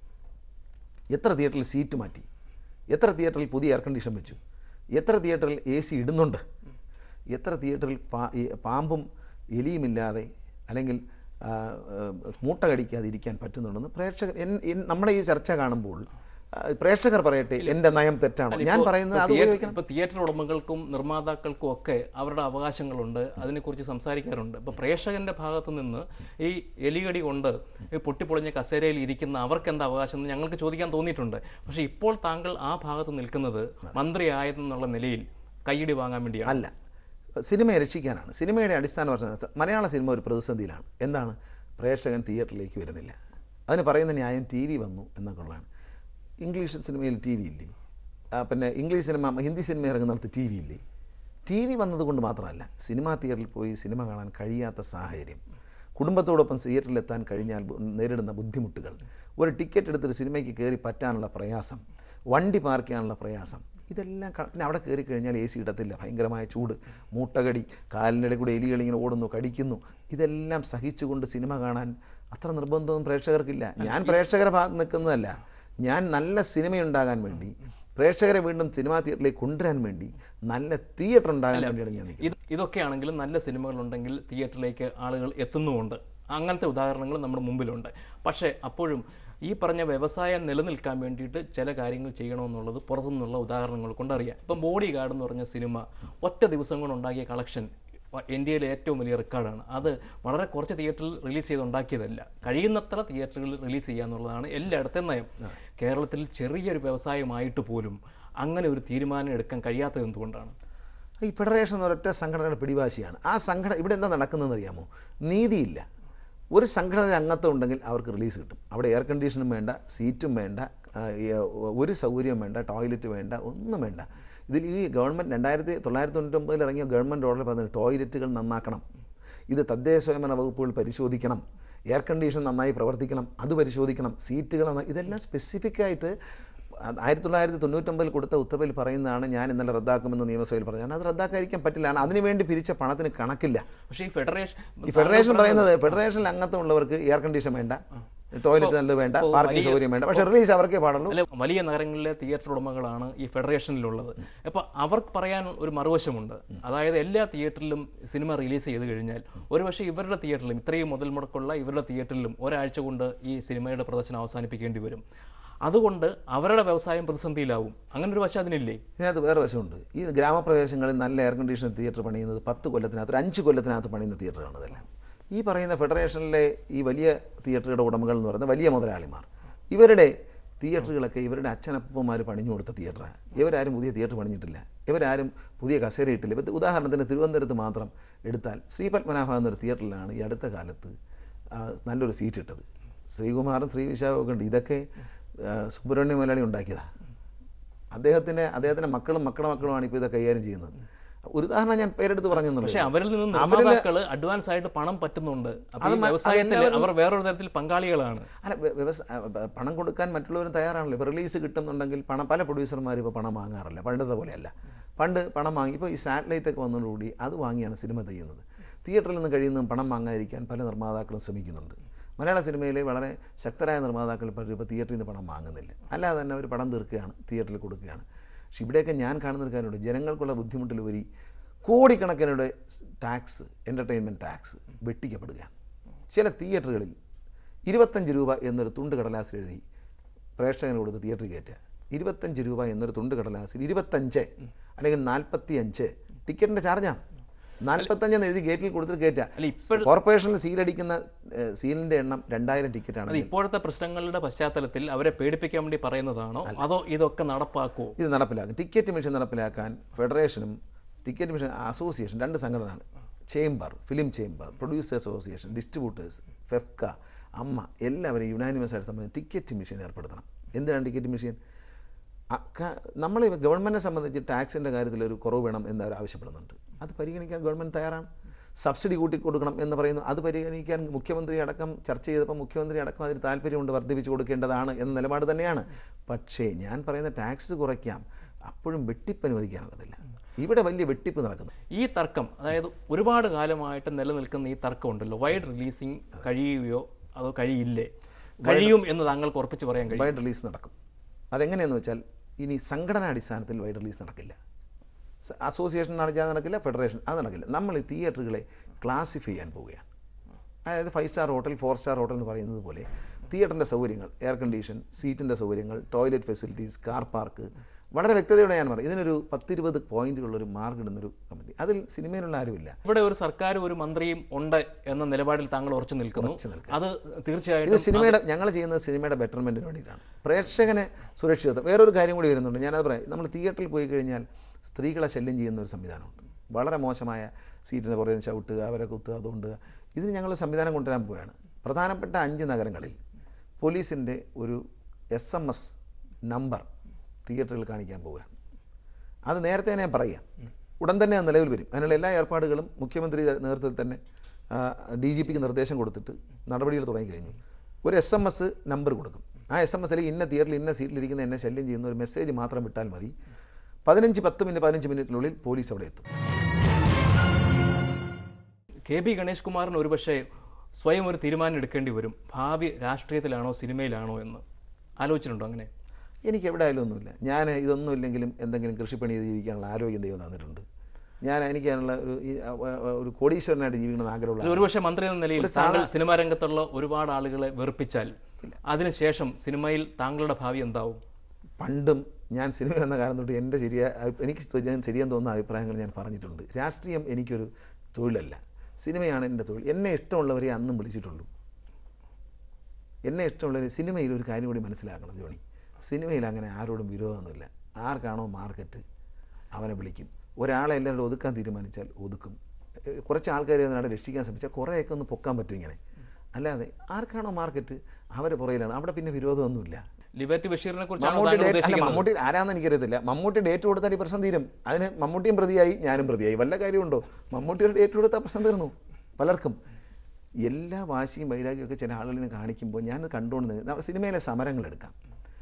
എത്ര തിയേറ്ററിൽ സീറ്റ് മാറ്റി എത്ര തിയേറ്ററിൽ പുതിയ എയർ കണ്ടീഷൻ വെച്ചു എത്ര തിയേറ്ററിൽ എ സി ഇടുന്നുണ്ട് എത്ര തിയേറ്ററിൽ പാ ഈ പാമ്പും എലിയുമില്ലാതെ അല്ലെങ്കിൽ ആ, ആ, മൂട്ട കടിക്കാതെ ഇരിക്കാൻ പറ്റുന്നുണ്ടെന്ന് പ്രേക്ഷകർ എൻ- എൻ- നമ്മുടെ ഈ ചർച്ച കാണുമ്പോൾ ആ, പ്രേക്ഷകർ പറയട്ടെ എൻ്റെ നയം തെറ്റാണോ ഞാൻ ഇപ്പോ- പറയുന്നത് ഇപ്പോ അത് തിയേറ്റർ- ഉപയോഗിക്കണം ഇപ്പോ തിയേറ്റർ ഉടമകൾക്കും നിർമ്മാതാക്കൾക്കും ഒക്കെ അവരുടെ അവകാശങ്ങളുണ്ട് അതിനെക്കുറിച്ച് സംസാരിക്കാറുണ്ട് ഇപ്പോൾ പ്രേക്ഷകന്റെ ഭാഗത്ത് നിന്ന് ഈ എലികടി കൊണ്ട് ഈ പൊട്ടിപ്പൊളിഞ്ഞ കസേരയിൽ ഇരിക്കുന്ന അവർക്ക് എന്താ അവകാശം എന്ന് ഞങ്ങൾക്ക് ചോദിക്കാൻ തോന്നിയിട്ടുണ്ട് പക്ഷേ ഇപ്പോൾ താങ്കൾ ആ ഭാഗത്ത് നിൽക്കുന്നത് മന്ത്രിയായെന്നുള്ള നിലയിൽ കൈയടി വാങ്ങാൻ വേണ്ടിയാണ് അല്ല സിനിമയെ രക്ഷിക്കാനാണ് സിനിമയുടെ അടിസ്ഥാന പ്രശ്നം മലയാള സിനിമ ഒരു പ്രതിസന്ധിയിലാണ് എന്താണ് പ്രേക്ഷകൻ തിയേറ്ററിലേക്ക് വരുന്നില്ല അതിന് പറയുന്ന ന്യായം ടി വി വന്നു എന്നൊക്കെ ഉള്ളതാണ് ഇംഗ്ലീഷ് സിനിമയിൽ ടി വി ഇല്ലേ ആ, പിന്നെ ഇംഗ്ലീഷ് സിനിമ ഹിന്ദി സിനിമ ഇറങ്ങുന്നിടത്ത് ടി വി ഇല്ലേ ടി വി വന്നതുകൊണ്ട് മാത്രമല്ല സിനിമാ തിയേറ്ററിൽ പോയി സിനിമ കാണാൻ കഴിയാത്ത സാഹചര്യം കുടുംബത്തോടൊപ്പം തിയേറ്ററിൽ എത്താൻ കഴിഞ്ഞാൽ ബു- നേരിടുന്ന ബുദ്ധിമുട്ടുകൾ ഒരു ടിക്കറ്റ് എടുത്തൊരു സിനിമയ്ക്ക് കയറി പറ്റാനുള്ള പ്രയാസം വണ്ടി പാർക്ക് ചെയ്യാനുള്ള പ്രയാസം ഇതെല്ലാം ക- പിന്നെ അവിടെ കയറി കഴിഞ്ഞാൽ എ സി ഇടത്തില്ല ഭയങ്കരമായ ചൂട് മൂട്ടകടി കാലിനിടെ കൂടെ എലികൾ ഇങ്ങനെ ഓടുന്നു കടിക്കുന്നു ഇതെല്ലാം സഹിച്ചുകൊണ്ട് സിനിമ കാണാൻ അത്ര നിർബന്ധമൊന്നും പ്രേക്ഷകർക്കില്ല ഞാൻ പ്രേക്ഷകരെ ഭാഗത്ത് നിൽക്കുന്നതല്ല ഞാൻ നല്ല സിനിമയുണ്ടാകാൻ വേണ്ടി പ്രേക്ഷകരെ വീണ്ടും സിനിമാ തിയേറ്ററിലേക്ക് കൊണ്ടുവരാൻ വേണ്ടി നല്ല തിയേറ്റർ ഉണ്ടാകാൻ വേണ്ടിയാണ് ഞാൻ നിൽക്കുന്നത് ഇത് ഇതൊക്കെയാണെങ്കിലും നല്ല സിനിമകളുണ്ടെങ്കിൽ തിയേറ്ററിലേക്ക് ആളുകൾ എത്തുന്നുമുണ്ട് അങ്ങനത്തെ ഉദാഹരണങ്ങൾ നമ്മുടെ മുമ്പിലുണ്ട് പക്ഷേ അപ്പോഴും ഈ പറഞ്ഞ വ്യവസായം നിലനിൽക്കാൻ വേണ്ടിയിട്ട് ചില കാര്യങ്ങൾ ചെയ്യണമെന്നുള്ളത് പുറത്തുനിന്നുള്ള ഉദാഹരണങ്ങൾ കൊണ്ടറിയാം ഇപ്പം ബോഡി ഗാർഡ് എന്ന് പറഞ്ഞ സിനിമ ഒറ്റ ദിവസം കൊണ്ടുണ്ടാക്കിയ കളക്ഷൻ ഇന്ത്യയിലെ ഏറ്റവും വലിയ റെക്കോർഡാണ് അത് വളരെ കുറച്ച് തിയേറ്ററിൽ റിലീസ് ചെയ്ത് ഉണ്ടാക്കിയതല്ല കഴിയുന്നത്ര തിയേറ്ററുകളിൽ റിലീസ് ചെയ്യുക എന്നുള്ളതാണ് എല്ലായിടത്തെയും നയം കേരളത്തിൽ ചെറിയൊരു വ്യവസായമായിട്ട് പോലും അങ്ങനെ ഒരു തീരുമാനം എടുക്കാൻ കഴിയാത്തത് എന്തുകൊണ്ടാണ് ഈ ഫെഡറേഷൻ എന്ന് ഒരൊറ്റ സംഘടനയുടെ പിടിവാശിയാണ് ആ സംഘടന ഇവിടെ എന്താ നടക്കുന്നതെന്ന് അറിയാമോ നീതിയില്ല ഒരു സംഘടന അംഗത്വം ഉണ്ടെങ്കിൽ അവർക്ക് റിലീസ് കിട്ടും അവിടെ എയർ കണ്ടീഷനും വേണ്ട സീറ്റും വേണ്ട ആ, ഈ, ഒരു സൗകര്യവും വേണ്ട ടോയ്ലറ്റ് വേണ്ട ഒന്നും വേണ്ട ഇതിൽ ഈ ഗവൺമെൻറ് രണ്ടായിരത്തി തൊള്ളായിരത്തി തൊണ്ണൂറ്റൊമ്പതിൽ ഇറങ്ങിയ ഗവൺമെൻറ് ഓർഡർ പറഞ്ഞത് ടോയ്ലറ്റുകൾ നന്നാക്കണം ഇത് തദ്ദേശ സ്വയംഭരണ വകുപ്പുകൾ പരിശോധിക്കണം എയർ കണ്ടീഷൻ നന്നായി പ്രവർത്തിക്കണം അത് പരിശോധിക്കണം സീറ്റുകൾ നന്നായി ഇതെല്ലാം സ്പെസിഫിക് ആയിട്ട് ആയിരത്തി തൊള്ളായിരത്തി തൊണ്ണൂറ്റൊമ്പതിൽ കൊടുത്ത ഉത്തരവിൽ പറയുന്നതാണ് ഞാൻ ഇന്നലെ റദ്ദാക്കുമെന്ന് നിയമസഭയിൽ പറഞ്ഞു അത് റദ്ദാക്കാതിരിക്കാൻ പറ്റില്ല കാരണം അതിനുവേണ്ടി പിരിച്ച പണത്തിന് കണക്കില്ല പക്ഷേ ഈ ഫെഡറേഷൻ ഈ ഫെഡറേഷൻ പറയുന്നത് ഫെഡറേഷനിൽ അംഗത്വമുള്ളവർക്ക് എയർ കണ്ടീഷൻ വേണ്ട ടോയ്ലറ്റ് നല്ലത് വേണ്ട പാർക്കിംഗ് സൗകര്യം വേണ്ട പക്ഷേ റിലീസ് അവർക്കേ പാടുള്ളൂ അല്ലെ വലിയ നഗരങ്ങളിലെ തിയേറ്റർ ഉടമകളാണ് ഈ ഫെഡറേഷനിലുള്ളത് അപ്പോൾ അവർക്ക് പറയാൻ ഒരു മറുവശമുണ്ട് അതായത് എല്ലാ തിയേറ്ററിലും സിനിമ റിലീസ് ചെയ്ത് കഴിഞ്ഞാൽ ഒരുപക്ഷെ ഇവരുടെ തിയേറ്ററിലും ഇത്രയും മുതൽ മുടക്കുള്ള ഇവരുടെ തിയേറ്ററിലും ഒരാഴ്ച കൊണ്ട് ഈ സിനിമയുടെ പ്രദർശനം അവസാനിപ്പിക്കേണ്ടി വരും അതുകൊണ്ട് അവരുടെ വ്യവസായം പ്രതിസന്ധിയിലാവും അങ്ങനെ ഒരു വശം അതിനില്ലേ ഇതിനകത്ത് വേറെ വശമുണ്ട് ഈ ഗ്രാമപ്രദേശങ്ങളിൽ നല്ല എയർ കണ്ടീഷൻ തിയേറ്റർ പണിയുന്നത് പത്ത് കൊല്ലത്തിനകത്ത് ഒരു അഞ്ച് കൊല്ലത്തിനകത്ത് പണിയുന്ന തിയേറ്ററാണ് ഇതെല്ലാം ഈ പറയുന്ന ഫെഡറേഷനിലെ ഈ വലിയ തിയേറ്ററുകളുടെ ഉടമകൾ എന്ന് പറയുന്ന വലിയ മുതലാളിമാർ ഇവരുടെ തിയേറ്ററുകളൊക്കെ ഇവരുടെ അച്ഛനപ്പന്മാർ പണിഞ്ഞു കൊടുത്ത തിയേറ്ററാണ് ഇവരാരും പുതിയ തിയേറ്റർ പണിഞ്ഞിട്ടില്ല ഇവരാരും പുതിയ കസേര ഇട്ടില്ല ഇപ്പം ഉദാഹരണത്തിന് തിരുവനന്തപുരത്ത് മാത്രം എടുത്താൽ ശ്രീ പത്മനാഭ എന്നൊരു തിയേറ്ററിലാണ് ഈ അടുത്ത കാലത്ത് ആ, നല്ലൊരു സീറ്റ് ഇട്ടത് ശ്രീകുമാറും ശ്രീ വിശാഖും ഒക്കെ ഉണ്ട് ഇതൊക്കെ ആ, സുബ്രഹ്മണ്യ മുതലാളി ഉണ്ടാക്കിയതാണ് അദ്ദേഹത്തിൻ്റെ അദ്ദേഹത്തിൻ്റെ മക്കളും മക്കളുടെ മക്കളുമാണ് ഇപ്പോൾ ഇത് കൈകാര്യം ചെയ്യുന്നത് ഒരു ഉദാഹരണം ഞാൻ പേരെടുത്ത് പറഞ്ഞു എന്നുള്ളൂ. പക്ഷെ അവരിൽ നിന്ന് അവരിൽ- നിർമ്മാതാക്കൾ അഡ്വാൻസ് ആയിട്ട് പണം പറ്റുന്നുണ്ട് അപ്പോൾ ഈ അത് മ- വ്യവസായത്തിൽ അതെല്ലാവരും- അവർ വേറൊരു തരത്തിൽ പങ്കാളികളാണ് അല്ല വ്യ- വ്യവസ- ആ, പ- പണം കൊടുക്കാൻ മറ്റുള്ളവരും തയ്യാറാണല്ലോ ഇപ്പോൾ റിലീസ് കിട്ടുന്നുണ്ടെങ്കിൽ പണം പല പ്രൊഡ്യൂസർമാർ ഇപ്പോൾ പണം വാങ്ങാറില്ല പണ്ടത്തെ പോലെയല്ല പണ്ട് പണം വാങ്ങി ഇപ്പോൾ ഈ സാറ്റലൈറ്റ് ഒക്കെ വന്നതോടുകൂടി അത് വാങ്ങിയാണ് സിനിമ ചെയ്യുന്നത് തിയേറ്ററിൽ നിന്ന് കഴിയുന്നതും പണം വാങ്ങാതിരിക്കാൻ പല നിർമ്മാതാക്കളും ശ്രമിക്കുന്നുണ്ട് മലയാള സിനിമയിലെ വളരെ ശക്തരായ നിർമ്മാതാക്കൾ പലരും ഇപ്പോൾ തിയേറ്ററിൽ നിന്ന് പണം വാങ്ങുന്നില്ല അല്ലാതെ തന്നെ അവർ പണം തീർക്കുകയാണ് തിയേറ്ററിൽ കൊടുക്കുകയാണ് പക്ഷെ ഇവിടെയൊക്കെ ഞാൻ കാണുന്നൊരു കാര്യമുണ്ട് ജനങ്ങൾക്കുള്ള ബുദ്ധിമുട്ടിലുപരി കോടിക്കണക്കിനുള്ള ടാക്സ് എൻ്റർടൈൻമെൻറ്റ് ടാക്സ് വെട്ടിക്കപ്പെടുകയാണ് ചില തിയേറ്ററുകളിൽ ഇരുപത്തഞ്ച് രൂപ എന്നൊരു തുണ്ട് കടലാസിൽ എഴുതി പ്രേക്ഷകന് കൊടുത്ത് തിയേറ്ററിൽ കയറ്റുക ഇരുപത്തഞ്ച് രൂപ എന്നൊരു തുണ്ട് കടലാസിൽ ഇരുപത്തഞ്ച് അല്ലെങ്കിൽ നാൽപ്പത്തി അഞ്ച് ടിക്കറ്റിൻ്റെ ചാർജാണ് നാൽപ്പത്തഞ്ചെന്ന് എഴുതി ഗേറ്റിൽ കൊടുത്തിട്ട് അല്ല, കയറ്റുക ഇപ്പോഴ് കോർപ്പറേഷനിൽ സീലടിക്കുന്ന ഏഹ്, സീലിൻ്റെ എണ്ണം രണ്ടായിരം ടിക്കറ്റാണ് അത് ഇപ്പോഴത്തെ പ്രശ്നങ്ങളുടെ പശ്ചാത്തലത്തിൽ അവരെ പേടിപ്പിക്കാൻ വേണ്ടി പറയുന്നതാണോ അതോ ഇതൊക്കെ നടപ്പാക്കുമോ ഇത് നടപ്പിലാക്കും ടിക്കറ്റ് മിഷൻ നടപ്പിലാക്കാൻ ഫെഡറേഷനും ടിക്കറ്റ് മിഷൻ അസോസിയേഷൻ രണ്ട് സംഘടനയാണ് chamber film chamber producers association distributors FEFKA AMMA എല്ലാവരും യുനാനിമസ് ആയിട്ട് സംബന്ധിച്ച് ടിക്കറ്റ് മിഷൻ ഏർപ്പെടുത്തണം എന്തിനാണ് ടിക്കറ്റ് മിഷൻ നമ്മൾ ഗവൺമെൻറ്റിനെ സംബന്ധിച്ച് ടാക്സിൻ്റെ കാര്യത്തിൽ ഒരു കുറവ് വേണം എന്ന് അവർ ആവശ്യപ്പെടുന്നുണ്ട് അത് പരിഗണിക്കാൻ ഗവൺമെൻറ് തയ്യാറാണ് സബ്സിഡി കൂട്ടി കൊടുക്കണം എന്ന് പറയുന്നു അത് പരിഗണിക്കാൻ മുഖ്യമന്ത്രി അടക്കം ചർച്ച ചെയ്തപ്പോൾ മുഖ്യമന്ത്രി അടക്കം അതിന് താല്പര്യമുണ്ട് വർദ്ധിപ്പിച്ചു കൊടുക്കേണ്ടതാണ് എന്ന നിലപാട് തന്നെയാണ് പക്ഷേ ഞാൻ പറയുന്ന ടാക്സ് കുറയ്ക്കാം അപ്പോഴും വെട്ടിപ്പ് അനുവദിക്കാനൊക്കത്തില്ല ഇവിടെ വലിയ വെട്ടിപ്പ് നടക്കുന്നു ഈ തർക്കം അതായത് ഒരുപാട് കാലമായിട്ട് നിലനിൽക്കുന്ന ഈ തർക്കം ഉണ്ടല്ലോ വൈഡ് റിലീസിങ് കഴിയുകയോ അതോ കഴിയില്ലേ കഴിയും എന്ന് താങ്കൾക്ക് ഉറപ്പിച്ച് പറയാൻ കഴിയും വൈഡ് റിലീസ് നടക്കും അതെങ്ങനെയെന്ന് വെച്ചാൽ ഇനി സംഘടനാ അടിസ്ഥാനത്തിൽ വൈഡ് റിലീസ് നടക്കില്ല സ- അസോസിയേഷൻ നടച്ചാൽ നടക്കില്ല ഫെഡറേഷൻ അത് നടക്കില്ല നമ്മൾ ഈ തിയേറ്ററുകളെ ക്ലാസിഫൈ ചെയ്യാൻ പോവുകയാണ് അതായത് five star hotel four star hotel എന്ന് പറയുന്നത് പോലെ തിയേറ്ററിൻ്റെ സൗകര്യങ്ങൾ എയർ കണ്ടീഷൻ സീറ്റിൻ്റെ സൗകര്യങ്ങൾ ടോയ്ലറ്റ് ഫെസിലിറ്റീസ് കാർ പാർക്ക് വളരെ വ്യക്തതയോടെ ഞാൻ പറയും ഇതിനൊരു പത്തിരുപത് പോയിന്റുകളൊരു മാർക്ക് ഇടുന്നൊരു കമ്മിറ്റി അതിൽ സിനിമയിലുള്ള ആരുമില്ല ഇവിടെ ഒരു സർക്കാരും ഒരു മന്ത്രിയും ഉണ്ട് എന്ന നിലപാടിൽ താങ്കൾ ഉറച്ചു നിൽക്കുന്നു അത് തീർച്ചയായിട്ടും ഇത് സിനിമയുടെ ഞങ്ങൾ ചെയ്യുന്നത് സിനിമയുടെ ബെറ്റർമെൻറ്റിന് വേണ്ടിയിട്ടാണ് പ്രേക്ഷകന് സുരക്ഷിതത്വം വേറൊരു കാര്യം കൂടി വരുന്നുണ്ട് ഞാനത് പറയാം നമ്മൾ തിയേറ്ററിൽ പോയി കഴിഞ്ഞാൽ സ്ത്രീകളെ ശല്യം ചെയ്യുന്ന ഒരു സംവിധാനമുണ്ട് വളരെ മോശമായ സീറ്റിന് പുറകെ ചവിട്ടുക അവരെ കുത്തുക അതുകൊണ്ടുക ഇതിന് ഞങ്ങൾ സംവിധാനം കൊണ്ടുവരാൻ പോവുകയാണ് പ്രധാനപ്പെട്ട അഞ്ച് നഗരങ്ങളിൽ പോലീസിൻ്റെ ഒരു എസ് എം എസ് നമ്പർ തിയേറ്ററിൽ കാണിക്കാൻ പോവുകയാണ് അത് നേരത്തെ ഞാൻ പറയാം ഉടൻ തന്നെ അത് നിലവിൽ വരും അതിനുള്ള എല്ലാ ഏർപ്പാടുകളും മുഖ്യമന്ത്രി നേതൃത്വത്തിൽ തന്നെ ഡി ജി പിക്ക് നിർദ്ദേശം കൊടുത്തിട്ട് നടപടികൾ തുടങ്ങിക്കഴിഞ്ഞു ഒരു എസ് എം എസ് നമ്പർ കൊടുക്കും ആ എസ് എം എസിൽ ഇന്ന തിയേറ്ററിൽ ഇന്ന സീറ്റിലിരിക്കുന്ന എന്നെ ശല്യം ചെയ്യുന്ന ഒരു മെസ്സേജ് മാത്രം വിട്ടാൽ മതി പതിനഞ്ച് പത്ത് മിനിറ്റ് പതിനഞ്ച് മിനിറ്റിനുള്ളിൽ പോലീസ് അവിടെ എത്തും കെ ബി ഗണേഷ് കുമാറിന് ഒരുപക്ഷെ സ്വയം ഒരു തീരുമാനം എടുക്കേണ്ടി വരും ഭാവി രാഷ്ട്രീയത്തിലാണോ സിനിമയിലാണോ എന്ന് ആലോചിച്ചിട്ടുണ്ടോ അങ്ങനെ എനിക്ക് എവിടെ ആയാലും ഒന്നുമില്ല ഞാൻ ഇതൊന്നും ഇല്ലെങ്കിലും എന്തെങ്കിലും കൃഷിപ്പണി ചെയ്ത് ജീവിക്കാനുള്ള ആരോഗ്യം ദൈവം തന്നിട്ടുണ്ട് ഞാൻ എനിക്ക് അതിനുള്ള ഒരു ഈ, ആ, ആ, ഒരു കോടീശ്വരനായിട്ട് ജീവിക്കണമെന്ന് ആഗ്രഹമുള്ള അല്ല, ഒരുപക്ഷെ മന്ത്രി എന്ന നിലയിൽ താങ്കൾ സിനിമാ രംഗത്തുള്ള ഒരുപാട് ആളുകളെ വെറുപ്പിച്ചാൽ അതിനുശേഷം സിനിമയിൽ താങ്കളുടെ ഭാവി എന്താവും പണ്ടും ഞാൻ സിനിമ എന്ന കാലം തൊട്ട് എൻ്റെ ശരിയായ എനിക്ക് ഞാൻ ശരിയെന്ന് തോന്നുന്ന അഭിപ്രായങ്ങൾ ഞാൻ പറഞ്ഞിട്ടുണ്ട് രാഷ്ട്രീയം എനിക്കൊരു തൊഴിലല്ല സിനിമയാണ് എൻ്റെ തൊഴിൽ എന്നെ ഇഷ്ടമുള്ളവരെ അന്നും വിളിച്ചിട്ടുള്ളൂ എന്നെ ഇഷ്ടമുള്ളവർ സിനിമയിൽ ഒരു കാര്യം കൂടി മനസ്സിലാക്കണം ജോണി സിനിമയിൽ അങ്ങനെ ആരോടും വിരോധമൊന്നുമില്ല ആർക്കാണോ മാർക്കറ്റ് അവനെ വിളിക്കും ഒരാളെ എല്ലാവരും ഒതുക്കാൻ തീരുമാനിച്ചാൽ ഒതുക്കും ഏഹ് കുറച്ച് ആൾക്കാരെ അതിനവിടെ രക്ഷിക്കാൻ ശ്രമിച്ചാൽ കുറേയൊക്കെ ഒന്ന് പൊക്കാൻ പറ്റും ഇങ്ങനെ അല്ലാതെ ആർക്കാണോ മാർക്കറ്റ് അവരെ പുറയിലാണ് അവിടെ പിന്നെ വിരോധമൊന്നുമില്ല ലിബർട്ടി ബഷീറിനെ കുറിച്ചാണ് മമ്മൂട്ടി താങ്കൾ ഡേറ്റ് അല്ല ഉദ്ദേശിക്കുന്നത് മമ്മൂട്ടി ആരാന്ന് എനിക്കറിയത്തില്ല മമ്മൂട്ടി ഡേറ്റ് കൊടുത്താൽ ഈ പ്രശ്നം തീരും അതിന് മമ്മൂട്ടിയും പ്രതിയായി ഞാനും പ്രതിയായി വല്ല കാര്യമുണ്ടോ മമ്മൂട്ടി ഒരു ഡേറ്റ് കൊടുത്താൽ പ്രശ്നം തീർന്നു പലർക്കും എല്ലാ വാശിയും വൈരാഗ്യമൊക്കെ ചില ആളുകളിനെ കാണിക്കുമ്പോൾ ഞാനത് കണ്ടുകൊണ്ട് നിന്ന് നമ്മുടെ സിനിമയിലെ സമരങ്ങൾ എടുക്കാം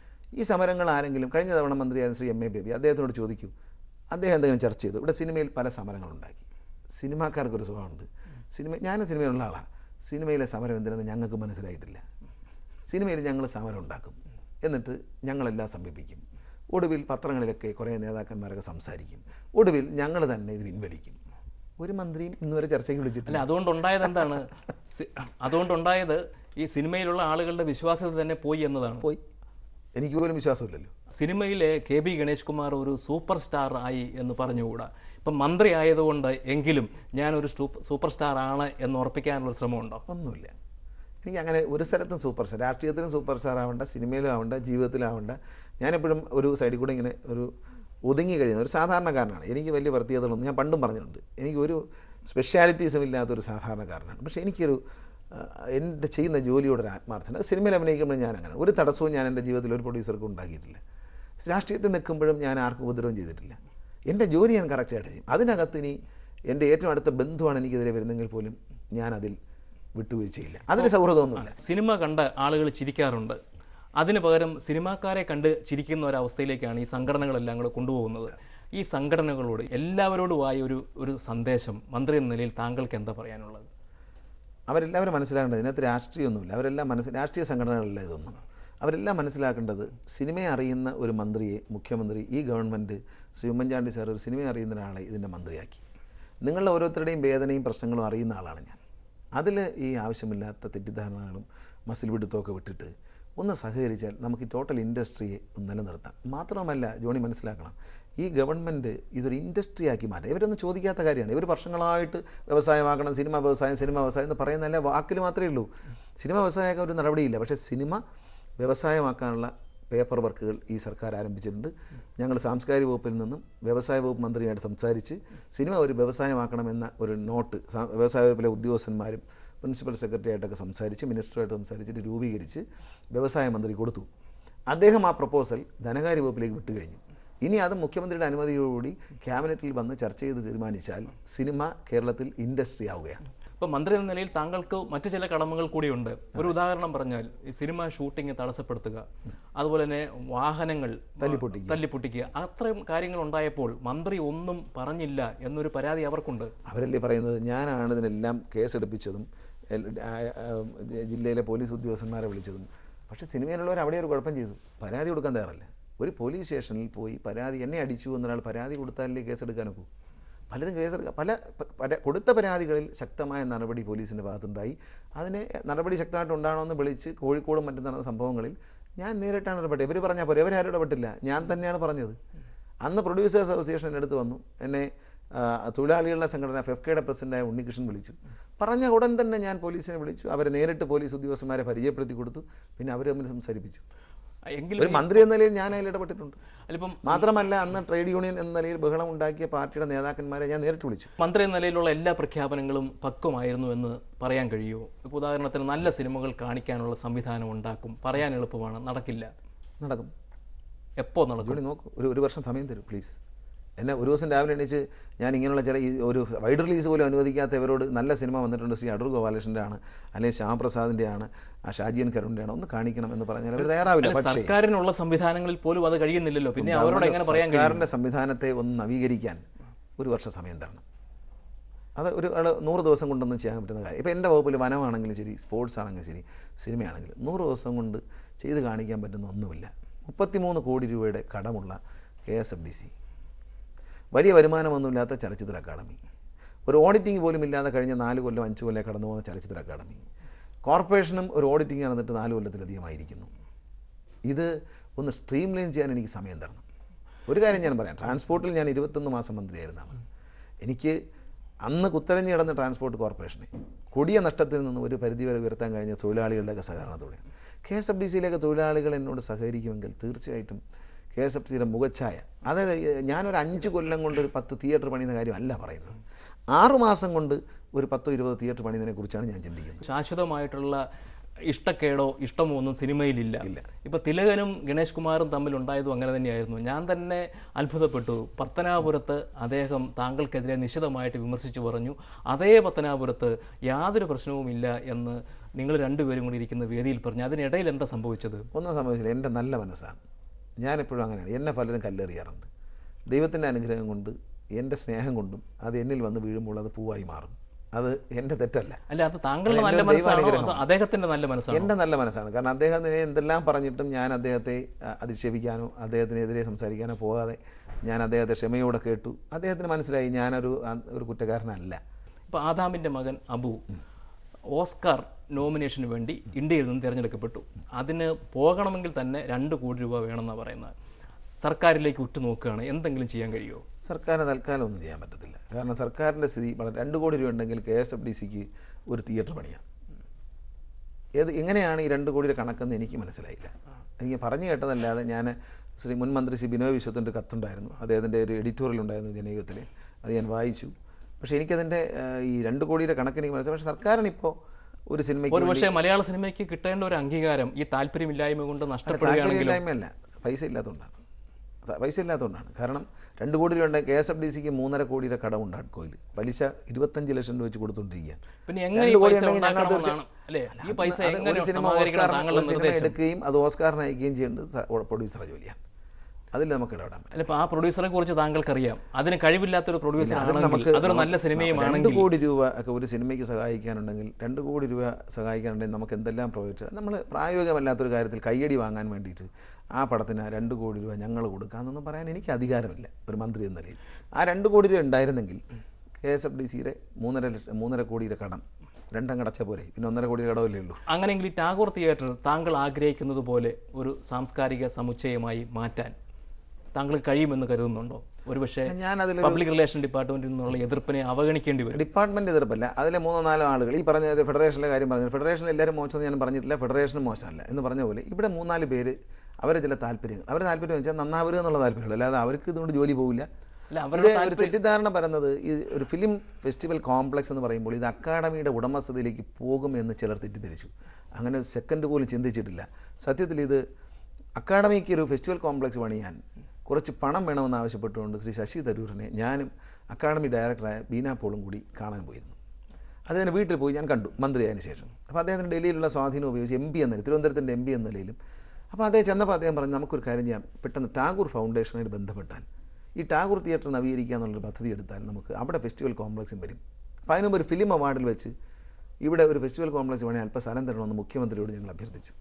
ഈ സമരങ്ങൾ ആരെങ്കിലും കഴിഞ്ഞ തവണ മന്ത്രിയായ ശ്രീ എം എ ബേബി അദ്ദേഹത്തോട് ചോദിക്കൂ അദ്ദേഹം എന്തെങ്കിലും ചർച്ച ചെയ്തു ഇവിടെ സിനിമയിൽ പല സമരങ്ങളുണ്ടാക്കി സിനിമാക്കാർക്കൊരു സുഖമുണ്ട് സിനിമ ഞാനും സിനിമയിലുള്ള ആളാണ് സിനിമയിലെ സമരം എന്തിനെന്ന് ഞങ്ങൾക്ക് മനസ്സിലായിട്ടില്ല സിനിമയിൽ ഞങ്ങൾ സമരം ഉണ്ടാക്കും എന്നിട്ട് ഞങ്ങളെല്ലാം സമീപിക്കും ഒടുവിൽ പത്രങ്ങളിലൊക്കെ കുറേ നേതാക്കന്മാരൊക്കെ സംസാരിക്കും ഒടുവിൽ ഞങ്ങൾ തന്നെ ഇത് പിൻവലിക്കും ഒരു മന്ത്രിയും ഇന്നുവരെ ചർച്ചയ്ക്ക് വിളിച്ചിട്ടില്ല അല്ല അതുകൊണ്ടുണ്ടായത് എന്താണ് സി- അതുകൊണ്ടുണ്ടായത് ഈ സിനിമയിലുള്ള ആളുകളുടെ വിശ്വാസ്യത തന്നെ പോയി എന്നതാണ് പോയി എനിക്ക് പോലും വിശ്വാസമില്ലല്ലോ സിനിമയിലെ കെ ബി ഗണേഷ് കുമാർ ഒരു സൂപ്പർ സ്റ്റാർ ആയി എന്ന് പറഞ്ഞുകൂടാ ഇപ്പം മന്ത്രി ആയതുകൊണ്ട് എങ്കിലും ഞാനൊരു സൂപ്പ- സൂപ്പർ സ്റ്റാർ ആണ് എന്ന് ഉറപ്പിക്കാനുള്ള ശ്രമമുണ്ടോ ഒന്നുമില്ല എനിക്ക് അങ്ങനെ ഒരു സ്ഥലത്തും സൂപ്പർ സ്റ്റാർ രാഷ്ട്രീയത്തിലും സൂപ്പർ സ്റ്റാർ ആവണ്ട സിനിമയിലും ആവണ്ട ജീവിതത്തിലാവണ്ട ഞാനെപ്പോഴും ഒരു സൈഡിൽ കൂടെ ഇങ്ങനെ ഒരു ഒതുങ്ങി കഴിയുന്ന ഒരു സാധാരണക്കാരനാണ് എനിക്ക് വലിയ പ്രത്യേകതകളൊന്നും ഞാൻ പണ്ടും പറഞ്ഞിട്ടുണ്ട് എനിക്കൊരു സ്പെഷ്യാലിറ്റീസും ഇല്ലാത്തൊരു സാധാരണക്കാരനാണ് പക്ഷേ എനിക്കൊരു ആ, എൻ്റെ ചെയ്യുന്ന ജോലിയോടൊരു ആത്മാർത്ഥന അത് സിനിമയിൽ അഭിനയിക്കുമ്പോൾ ഞാൻ അങ്ങനെ ഒരു തടസ്സവും ഞാൻ എൻ്റെ ജീവിതത്തിൽ ഒരു പ്രൊഡ്യൂസർക്കും ഉണ്ടാക്കിയിട്ടില്ല രാഷ്ട്രീയത്തിൽ നിൽക്കുമ്പോഴും ഞാൻ ആർക്കും ഉപദ്രവം ചെയ്തിട്ടില്ല എൻ്റെ ജോലി ഞാൻ കറക്റ്റായിട്ട് ചെയ്യും അതിനകത്ത് ഇനി എൻ്റെ ഏറ്റവും അടുത്ത ബന്ധുവാണ് എനിക്കെതിരെ വരുന്നെങ്കിൽ പോലും ഞാനതിൽ വിട്ടുവീഴ്ചയില്ല അതിന് സൗഹൃദമൊന്നുമില്ല സിനിമ കണ്ട് ആളുകൾ ചിരിക്കാറുണ്ട് അതിന് പകരം സിനിമാക്കാരെ കണ്ട് ചിരിക്കുന്ന ഒരവസ്ഥയിലേക്കാണ് ഈ സംഘടനകളെല്ലാം കൂടെ കൊണ്ടുപോകുന്നത് ഈ സംഘടനകളോട് എല്ലാവരോടുമായി ഒരു ഒരു സന്ദേശം മന്ത്രി എന്ന നിലയിൽ താങ്കൾക്ക് എന്താ പറയാനുള്ളത് അവരെല്ലാവരും മനസ്സിലാക്കേണ്ടത് ഇതിനകത്ത് രാഷ്ട്രീയമൊന്നുമില്ല അവരെല്ലാം മനസ്സ് രാഷ്ട്രീയ സംഘടനകളല്ല ഇതൊന്നും അവരെല്ലാം മനസ്സിലാക്കേണ്ടത് സിനിമയെ അറിയുന്ന ഒരു മന്ത്രിയെ മുഖ്യമന്ത്രി ഈ ഗവൺമെൻറ് ശ്രീ ഉമ്മൻചാണ്ടി സാർ ഒരു സിനിമയെ അറിയുന്ന ഒരാളെ ഇതിൻ്റെ മന്ത്രിയാക്കി നിങ്ങളുടെ ഓരോരുത്തരുടെയും വേദനയും പ്രശ്നങ്ങളും അറിയുന്ന ആളാണ് ഞാൻ അതിൽ ഈ ആവശ്യമില്ലാത്ത തെറ്റിദ്ധാരണകളും മസിൽ പിടുത്തമൊക്കെ വിട്ടിട്ട് ഒന്ന് സഹകരിച്ചാൽ നമുക്ക് ഈ ടോട്ടൽ ഇൻഡസ്ട്രിയെ ഒന്ന് നിലനിർത്താം മാത്രമല്ല ജോണി മനസ്സിലാക്കണം ഈ ഗവൺമെൻറ് ഇതൊരു ഇൻഡസ്ട്രി ആക്കി മാറ്റാം ഇവരൊന്നും ചോദിക്കാത്ത കാര്യമാണ് ഇവർ വർഷങ്ങളായിട്ട് വ്യവസായമാക്കണം സിനിമ വ്യവസായം സിനിമ വ്യവസായം എന്ന് പറയുന്നതല്ല വാക്കിൽ മാത്രമേ ഉള്ളൂ സിനിമ വ്യവസായമാക്കാൻ ഒരു നടപടിയില്ല പക്ഷേ സിനിമ വ്യവസായമാക്കാനുള്ള പേപ്പർ വർക്കുകൾ ഈ സർക്കാർ ആരംഭിച്ചിട്ടുണ്ട് ഞങ്ങൾ സാംസ്കാരിക വകുപ്പിൽ നിന്നും വ്യവസായ വകുപ്പ് മന്ത്രിയായിട്ട് സംസാരിച്ച് സിനിമ ഒരു വ്യവസായമാക്കണമെന്ന ഒരു നോട്ട് സാ- വ്യവസായ വകുപ്പിലെ ഉദ്യോഗസ്ഥന്മാരും പ്രിൻസിപ്പൽ സെക്രട്ടറി ആയിട്ടൊക്കെ സംസാരിച്ച് മിനിസ്റ്ററുമായിട്ട് സംസാരിച്ചിട്ട് രൂപീകരിച്ച് വ്യവസായ മന്ത്രി കൊടുത്തു അദ്ദേഹം ആ പ്രപ്പോസൽ ധനകാര്യ വകുപ്പിലേക്ക് വിട്ടുകഴിഞ്ഞു ഇനി അത് മുഖ്യമന്ത്രിയുടെ അനുമതിയോടുകൂടി ക്യാബിനറ്റിൽ വന്ന് ചർച്ച ചെയ്ത് തീരുമാനിച്ചാൽ സിനിമ കേരളത്തിൽ ഇൻഡസ്ട്രി ആവുകയാണ് ഇപ്പൊ മന്ത്രി എന്ന നിലയിൽ താങ്കൾക്ക് മറ്റു ചില കടമകൾ കൂടിയുണ്ട് ഒരു ഉദാഹരണം പറഞ്ഞാൽ ഈ സിനിമ ഷൂട്ടിംഗ് തടസ്സപ്പെടുത്തുക അതുപോലെ തന്നെ വാഹനങ്ങൾ തല്ലിപ്പൊട്ടിക്കുക. തല്ലിപ്പൊട്ടിക്കുക അത്രയും കാര്യങ്ങൾ ഉണ്ടായപ്പോൾ മന്ത്രി ഒന്നും പറഞ്ഞില്ല എന്നൊരു പരാതി അവർക്കുണ്ട് അവരല്ലേ പറയുന്നത് ഞാനാണ് ഇതിനെല്ലാം കേസെടുപ്പിച്ചതും എൽ- ആ, ആ, ജില്ലയിലെ പോലീസ് ഉദ്യോഗസ്ഥന്മാരെ വിളിച്ചതും പക്ഷേ സിനിമയിലുള്ളവർ അവിടെ ഒരു കുഴപ്പം ചെയ്തു പരാതി കൊടുക്കാൻ തയ്യാറല്ല ഒരു പോലീസ് സ്റ്റേഷനിൽ പോയി പരാതി എന്നെ അടിച്ചു എന്നൊരാൾ പരാതി കൊടുത്താലേ കേസെടുക്കാനൊക്കൂ പലരും കേസെടുക്കുക പല പ- പര കൊടുത്ത പരാതികളിൽ ശക്തമായ നടപടി പോലീസിൻ്റെ ഭാഗത്തുണ്ടായി അതിനെ നടപടി ശക്തമായിട്ട് ഉണ്ടാകണമെന്ന് വിളിച്ച് കോഴിക്കോടും മറ്റും നടന്ന സംഭവങ്ങളിൽ ഞാൻ നേരിട്ടാണ് ഇടപെട്ടത് ഇവർ പറഞ്ഞാൽ പോലെ ഇവരാരും ഇടപെട്ടില്ല ഞാൻ തന്നെയാണ് പറഞ്ഞത് അന്ന് പ്രൊഡ്യൂസേഴ്സ് അസോസിയേഷൻ എടുത്ത് വന്നു എന്നെ ആ, തൊഴിലാളികളുടെ സംഘടന ഫെഫ്കയുടെ പ്രസിഡന്റായ ഉണ്ണികൃഷ്ണൻ വിളിച്ചു പറഞ്ഞ ഉടൻ തന്നെ ഞാൻ പോലീസിനെ വിളിച്ചു അവരെ നേരിട്ട് പോലീസ് ഉദ്യോഗസ്ഥന്മാരെ പരിചയപ്പെടുത്തി കൊടുത്തു പിന്നെ അവർ തമ്മിൽ സംസാരിപ്പിച്ചു എങ്കിലും ഒരു മന്ത്രി എന്ന നിലയിൽ ഞാൻ അതിൽ ഇടപെട്ടിട്ടുണ്ട് അതിലിപ്പം മാത്രമല്ല അന്ന് ട്രേഡ് യൂണിയൻ എന്ന നിലയിൽ ബഹളം ഉണ്ടാക്കിയ പാർട്ടിയുടെ നേതാക്കന്മാരെ ഞാൻ നേരിട്ട് വിളിച്ചു മന്ത്രി എന്ന നിലയിലുള്ള എല്ലാ പ്രഖ്യാപനങ്ങളും പക്വമായിരുന്നു എന്ന് പറയാൻ കഴിയുമോ ഇപ്പോൾ ഉദാഹരണത്തിന് നല്ല സിനിമകൾ കാണിക്കാനുള്ള സംവിധാനം ഉണ്ടാക്കും പറയാൻ എളുപ്പമാണ് നടക്കില്ല നടക്കും എപ്പോൾ നടക്കും ജോലി നോക്കൂ ഒരു ഒരു വർഷം സമയം തരും പ്ലീസ് എന്നെ ഒരു ദിവസം രാവിലെ എണീച്ച് ഞാൻ ഇങ്ങനെയുള്ള ചില ഈ ഒരു വൈഡ് റിലീസ് പോലും അനുവദിക്കാത്തവരോട് നല്ല സിനിമ വന്നിട്ടുണ്ട് ശ്രീ അടൂർ ഗോപാലകൃഷ്ണൻ്റെ ആണ് അല്ലെങ്കിൽ ശ്യാമപ്രസാദിൻ്റെ ആണ് ആ ഷാജിയൻ കരുണിൻ്റെ ആണ് ഒന്ന് കാണിക്കണം എന്ന് പറഞ്ഞാൽ അവർ തയ്യാറാവില്ല അല്ല, പക്ഷേ സർക്കാരിനുള്ള സംവിധാനങ്ങളിൽ പോലും അത് കഴിയുന്നില്ലല്ലോ പിന്നെ അവരോട് എങ്ങനെ പറയാൻ കഴിയും സർക്കാരിൻ്റെ സംവിധാനത്തെ ഒന്ന് നവീകരിക്കാൻ ഒരു വർഷം സമയം തരണം അത് ഒരു ആൾ നൂറ് ദിവസം കൊണ്ടൊന്നും ചെയ്യാൻ പറ്റുന്ന കാര്യം ഇപ്പോൾ എൻ്റെ വകുപ്പിൽ വനമാണെങ്കിലും ശരി സ്പോർട്സ് ആണെങ്കിലും ശരി സിനിമയാണെങ്കിലും നൂറ് ദിവസം കൊണ്ട് ചെയ്ത് കാണിക്കാൻ പറ്റുന്ന ഒന്നുമില്ല മുപ്പത്തിമൂന്ന് കോടി രൂപയുടെ കടമുള്ള K S F D C വലിയ വരുമാനമൊന്നുമില്ലാത്ത ചലച്ചിത്ര അക്കാദമി ഒരു ഓഡിറ്റിംഗ് പോലും ഇല്ലാതെ കഴിഞ്ഞ നാല് കൊല്ലം അഞ്ച് കൊല്ലം കടന്നു പോകുന്ന ചലച്ചിത്ര അക്കാദമി കോർപ്പറേഷനും ഒരു ഓഡിറ്റിംഗ് നടന്നിട്ട് നാല് കൊല്ലത്തിലധികമായിരിക്കുന്നു ഇത് ഒന്ന് സ്ട്രീം ലൈൻ ചെയ്യാൻ എനിക്ക് സമയം തരണം ഒരു കാര്യം ഞാൻ പറയാം ട്രാൻസ്പോർട്ടിൽ ഞാൻ ഇരുപത്തൊന്ന് മാസം മന്ത്രിയായിരുന്നാണ് എനിക്ക് അന്ന് കുത്തരഞ്ഞ് കിടന്ന ട്രാൻസ്പോർട്ട് കോർപ്പറേഷനെ കൊടിയ നഷ്ടത്തിൽ നിന്ന് ഒരു പരിധി വരെ ഉയർത്താൻ കഴിഞ്ഞ തൊഴിലാളികളുടെയൊക്കെ സഹകരണത്തോടെ കെ എസ് എഫ് ഡി സിയിലേക്ക് തൊഴിലാളികൾ എന്നോട് സഹകരിക്കുമെങ്കിൽ തീർച്ചയായിട്ടും കെ എസ് എഫ് സിയുടെ മുഖച്ഛായ അതായത് ഞാനൊരു അഞ്ച് കൊല്ലം കൊണ്ട് ഒരു പത്ത് തിയേറ്റർ പണിയുന്ന കാര്യമല്ല പറയുന്നത് ആറു മാസം കൊണ്ട് ഒരു പത്തോ ഇരുപതോ തിയേറ്റർ പണിയുന്നതിനെ കുറിച്ചാണ് ഞാൻ ചിന്തിക്കുന്നത് ശാശ്വതമായിട്ടുള്ള ഇഷ്ടക്കേടോ ഇഷ്ടമോ ഒന്നും സിനിമയിലില്ല ഇപ്പൊ തിലകനും ഗണേഷ് കുമാറും തമ്മിൽ ഉണ്ടായതും അങ്ങനെ തന്നെയായിരുന്നു ഞാൻ തന്നെ അത്ഭുതപ്പെട്ടു പത്തനാപുരത്ത് അദ്ദേഹം താങ്കൾക്കെതിരെ നിശിതമായിട്ട് വിമർശിച്ചു പറഞ്ഞു അതേ പത്തനാപുരത്ത് യാതൊരു പ്രശ്നവുമില്ല എന്ന് നിങ്ങൾ രണ്ടുപേരും കൂടി ഇരിക്കുന്ന വേദിയിൽ പറഞ്ഞു അതിനിടയിൽ എന്താ സംഭവിച്ചത് ഒന്നും സംഭവിച്ചില്ല എൻ്റെ നല്ല മനസ്സാണ് ഞാനെപ്പോഴും അങ്ങനെയാണ് എന്നെ പലരും കല്ലെറിയാറുണ്ട് ദൈവത്തിൻ്റെ അനുഗ്രഹം കൊണ്ട് എൻ്റെ സ്നേഹം കൊണ്ടും അത് എന്നിൽ വന്ന് വീഴുമ്പോൾ അത് പൂവായി മാറും അത് എൻ്റെ തെറ്റല്ല അല്ല അത് താങ്കളുടെ അത് നല്ല എൻ്റെ ഒരു മനസ്സാണോ അതോ ദൈവാനുഗ്രഹമാണ്. അദ്ദേഹത്തിന്റെ നല്ല മനസ്സാണോ എൻ്റെ നല്ല മനസ്സാണ് കാരണം അദ്ദേഹത്തിനെ എന്തെല്ലാം പറഞ്ഞിട്ടും ഞാൻ അദ്ദേഹത്തെ അഹ്, അധിക്ഷേപിക്കാനോ അദ്ദേഹത്തിനെതിരെ സംസാരിക്കാനോ പോകാതെ ഞാൻ അദ്ദേഹത്തെ ക്ഷമയോടെ കേട്ടു അദ്ദേഹത്തിന് മനസ്സിലായി ഞാനൊരു അഹ്, ഒരു കുറ്റക്കാരനല്ല ഇപ്പൊ ആദാമിന്റെ മകൻ അബു ഓസ്കാർ നോമിനേഷന് വേണ്ടി ഇന്ത്യയിൽ നിന്ന് തിരഞ്ഞെടുക്കപ്പെട്ടു അതിന് പോകണമെങ്കിൽ തന്നെ രണ്ട് കോടി രൂപ വേണമെന്നാണ് പറയുന്നത് സർക്കാരിലേക്ക് ഉറ്റുനോക്കുകയാണ് എന്തെങ്കിലും ചെയ്യാൻ കഴിയുമോ സർക്കാരിന് തൽക്കാലം ഒന്നും ചെയ്യാൻ പറ്റത്തില്ല കാരണം സർക്കാരിൻ്റെ സ്ഥിതി വളരെ രണ്ട് കോടി രൂപ ഉണ്ടെങ്കിൽ കെ എസ് എഫ് ഡി സിക്ക് ഒരു തിയേറ്റർ പണിയാം ഏത് എങ്ങനെയാണ് ഈ രണ്ട് കോടിയുടെ കണക്കെന്ന് എനിക്ക് മനസ്സിലായില്ല എനിക്ക് പറഞ്ഞു കേട്ടതല്ലാതെ ഞാൻ ശ്രീ മുൻ മന്ത്രി ശ്രീ ബിനോയ് വിശ്വത്തിൻ്റെ ഒരു കത്തുണ്ടായിരുന്നു അദ്ദേഹത്തിൻ്റെ ഒരു എഡിറ്റോറിയൽ ഉണ്ടായിരുന്നു ജനയുഗത്തിൽ അത് ഞാൻ വായിച്ചു പക്ഷേ എനിക്കതിൻ്റെ ആ, ഈ രണ്ട് കോടിയുടെ കണക്ക് എനിക്ക് മനസ്സിലായി പക്ഷേ സർക്കാരിനിപ്പോൾ ഒരു സിനിമയ്ക്ക് ഒരു പക്ഷേ മലയാള സിനിമയ്ക്ക് കിട്ടേണ്ട ഒരു അംഗീകാരം ഈ താല്പര്യമില്ലായ്മ കൊണ്ട് നഷ്ടപ്പെടുകയാണെങ്കിലും താല്പര്യമില്ലായ്മയല്ല പൈസ ഇല്ലാത്തതുകൊണ്ടാണ് ത- പൈസ ഇല്ലാത്തതുകൊണ്ടാണ് കാരണം രണ്ട് കോടി രൂപ കെ എസ് എഫ് ഡി സിക്ക് മൂന്നര കോടിയുടെ കടമുണ്ട് അഡ്കോയിൽ പലിശ ഇരുപത്തഞ്ച് ലക്ഷം രൂപ വെച്ച് കൊടുത്തുകൊണ്ടിരിക്കുകയാണ് പിന്നെ എങ്ങനെ ഈ രണ്ട് കോടി പൈസ ഉണ്ടെങ്കിൽ ഞങ്ങൾ ഉണ്ടാക്കണമെന്നാണ് അല്ലേ ഈ പൈസ അത് എങ്ങനെ ഒരു സിനിമ സമാഹരിക്കണം ഓസ്കാറിന് താങ്കളുടെ ഒരു സിനിമ നിർദ്ദേശം എടുക്കുകയും അത് ഓസ്കാറിന് അയക്കുകയും ചെയ്യേണ്ടത് സ- പ്രൊഡ്യൂസറുടെ ജോലിയാണ് അതിൽ നമുക്ക് ഇടപെടാൻ പറ്റും അല്ല ഇപ്പൊ ആ പ്രൊഡ്യൂസറെ കുറിച്ച് താങ്കൾക്കറിയാം അതിന് കഴിവില്ലാത്തൊരു പ്രൊഡ്യൂസർ അതിൽ ആണെങ്കിൽ അതൊരു നല്ല സിനിമയും രണ്ട് ആണെങ്കിൽ കോടി രൂപ ഒക്കെ ഒരു സിനിമയ്ക്ക് സഹായിക്കാനുണ്ടെങ്കിൽ രണ്ട് കോടി രൂപ സഹായിക്കാനുണ്ടെങ്കിൽ നമുക്ക് എന്തെല്ലാം പ്രൊജക്റ്റ് നമ്മൾ പ്രായോഗികമല്ലാത്തൊരു കാര്യത്തിൽ കയ്യടി വാങ്ങാൻ വേണ്ടിയിട്ട് ആ പടത്തിന് രണ്ട് കോടി രൂപ ഞങ്ങൾ കൊടുക്കാമെന്നൊന്നും പറയാൻ എനിക്ക് അധികാരമില്ല ഒരു മന്ത്രി എന്ന നിലയിൽ ആ രണ്ട് കോടി രൂപ ഉണ്ടായിരുന്നെങ്കിൽ കെ എസ് എഫ് ഡി സിയുടെ മൂന്നര ലക്ഷം മൂന്നര കോടിയുടെ കടം രണ്ടങ്ങടച്ച പോരെ പിന്നെ ഒന്നര കോടിയുടെ കടമല്ലേ ഉള്ളൂ അങ്ങനെയെങ്കിൽ ഈ ടാഗോർ തിയേറ്റർ താങ്കൾ ആഗ്രഹിക്കുന്നത് പോലെ ഒരു സാംസ്കാരിക സമുച്ചയമായി മാറ്റാൻ താങ്കൾ കഴിയുമെന്ന് കരുതുന്നുണ്ടോ ഒരുപക്ഷെ ഞാൻ അതിൽ പബ്ലിക് റിലേഷൻ ഡിപ്പാർട്ട്മെന്റിൽ നിന്നുള്ള എതിർപ്പിനെ അവഗണിക്കേണ്ടി വരും ഡിപ്പാർട്ട്മെൻറ്റ് എതിർപ്പല്ല അതിലെ മൂന്നോ നാലോ ആളുകൾ ഈ പറഞ്ഞ ഒരു ഫെഡറേഷനിലെ കാര്യം പറഞ്ഞു ഫെഡറേഷൻ എല്ലാവരും മോശമെന്ന് ഞാൻ പറഞ്ഞിട്ടില്ല ഫെഡറേഷനും മോശമല്ല എന്ന് പറഞ്ഞ പോലെ ഇവിടെ മൂന്നാല് പേര് അവരെ ചില താല്പര്യങ്ങൾ അവരുടെ താല്പര്യം വെച്ചാൽ നന്നാവരുക എന്നുള്ള താല്പര്യങ്ങൾ അല്ലാതെ അവർക്ക് ഇതുകൊണ്ട് ജോലി പോകില്ല അല്ല ഇത് അവരുടെ ഒരു തെറ്റിദ്ധാരണ പറയുന്നത് ഈ ഒരു ഫിലിം ഫെസ്റ്റിവൽ കോംപ്ലക്സ് എന്ന് പറയുമ്പോൾ ഇത് അക്കാഡമിയുടെ ഉടമസ്ഥതയിലേക്ക് പോകും എന്ന് ചിലർ തെറ്റിദ്ധരിച്ചു അങ്ങനെ സെക്കൻഡ് പോലും ചിന്തിച്ചിട്ടില്ല സത്യത്തിൽ ഇത് അക്കാഡമിക്ക് ഒരു ഫെസ്റ്റിവൽ കോംപ്ലക്സ് പണിയാൻ കുറച്ച് പണം വേണമെന്ന് ആവശ്യപ്പെട്ടുകൊണ്ട് ശ്രീ ശശി തരൂരിനെ ഞാനും അക്കാഡമി ഡയറക്ടറായ ബീന പോളും കൂടി കാണാൻ പോയിരുന്നു അദ്ദേഹത്തിന് വീട്ടിൽ പോയി ഞാൻ കണ്ടു മന്ത്രിയായതിനു ശേഷം അപ്പോൾ അദ്ദേഹത്തിന് ഡൽഹിയിലുള്ള സ്വാധീനം ഉപയോഗിച്ച് എം പി എന്ന നിലയിൽ തിരുവനന്തപുരത്തിൻ്റെ എം പി എന്ന നിലയിലും അപ്പോൾ അദ്ദേഹം ചെന്നപ്പോൾ അദ്ദേഹം പറഞ്ഞു നമുക്കൊരു കാര്യം ചെയ്യാം പെട്ടെന്ന് ടാഗൂർ ഫൗണ്ടേഷനായിട്ട് ബന്ധപ്പെട്ടാൽ ഈ ടാഗൂർ തിയേറ്റർ നവീകരിക്കുക എന്നുള്ളൊരു പദ്ധതി എടുത്താൽ നമുക്ക് അവിടെ ഫെസ്റ്റിവൽ കോംപ്ലക്സും വരും അപ്പോൾ അതിനുമുമ്പ് ഒരു ഫിലിം അവാർഡിൽ വെച്ച് ഇവിടെ ഒരു ഫെസ്റ്റിവൽ കോംപ്ലക്സ് വേണേൽ അല്പം സ്ഥലം തരണമെന്ന് മുഖ്യമന്ത്രിയോട് ഞങ്ങൾ അഭ്യർത്ഥിച്ചു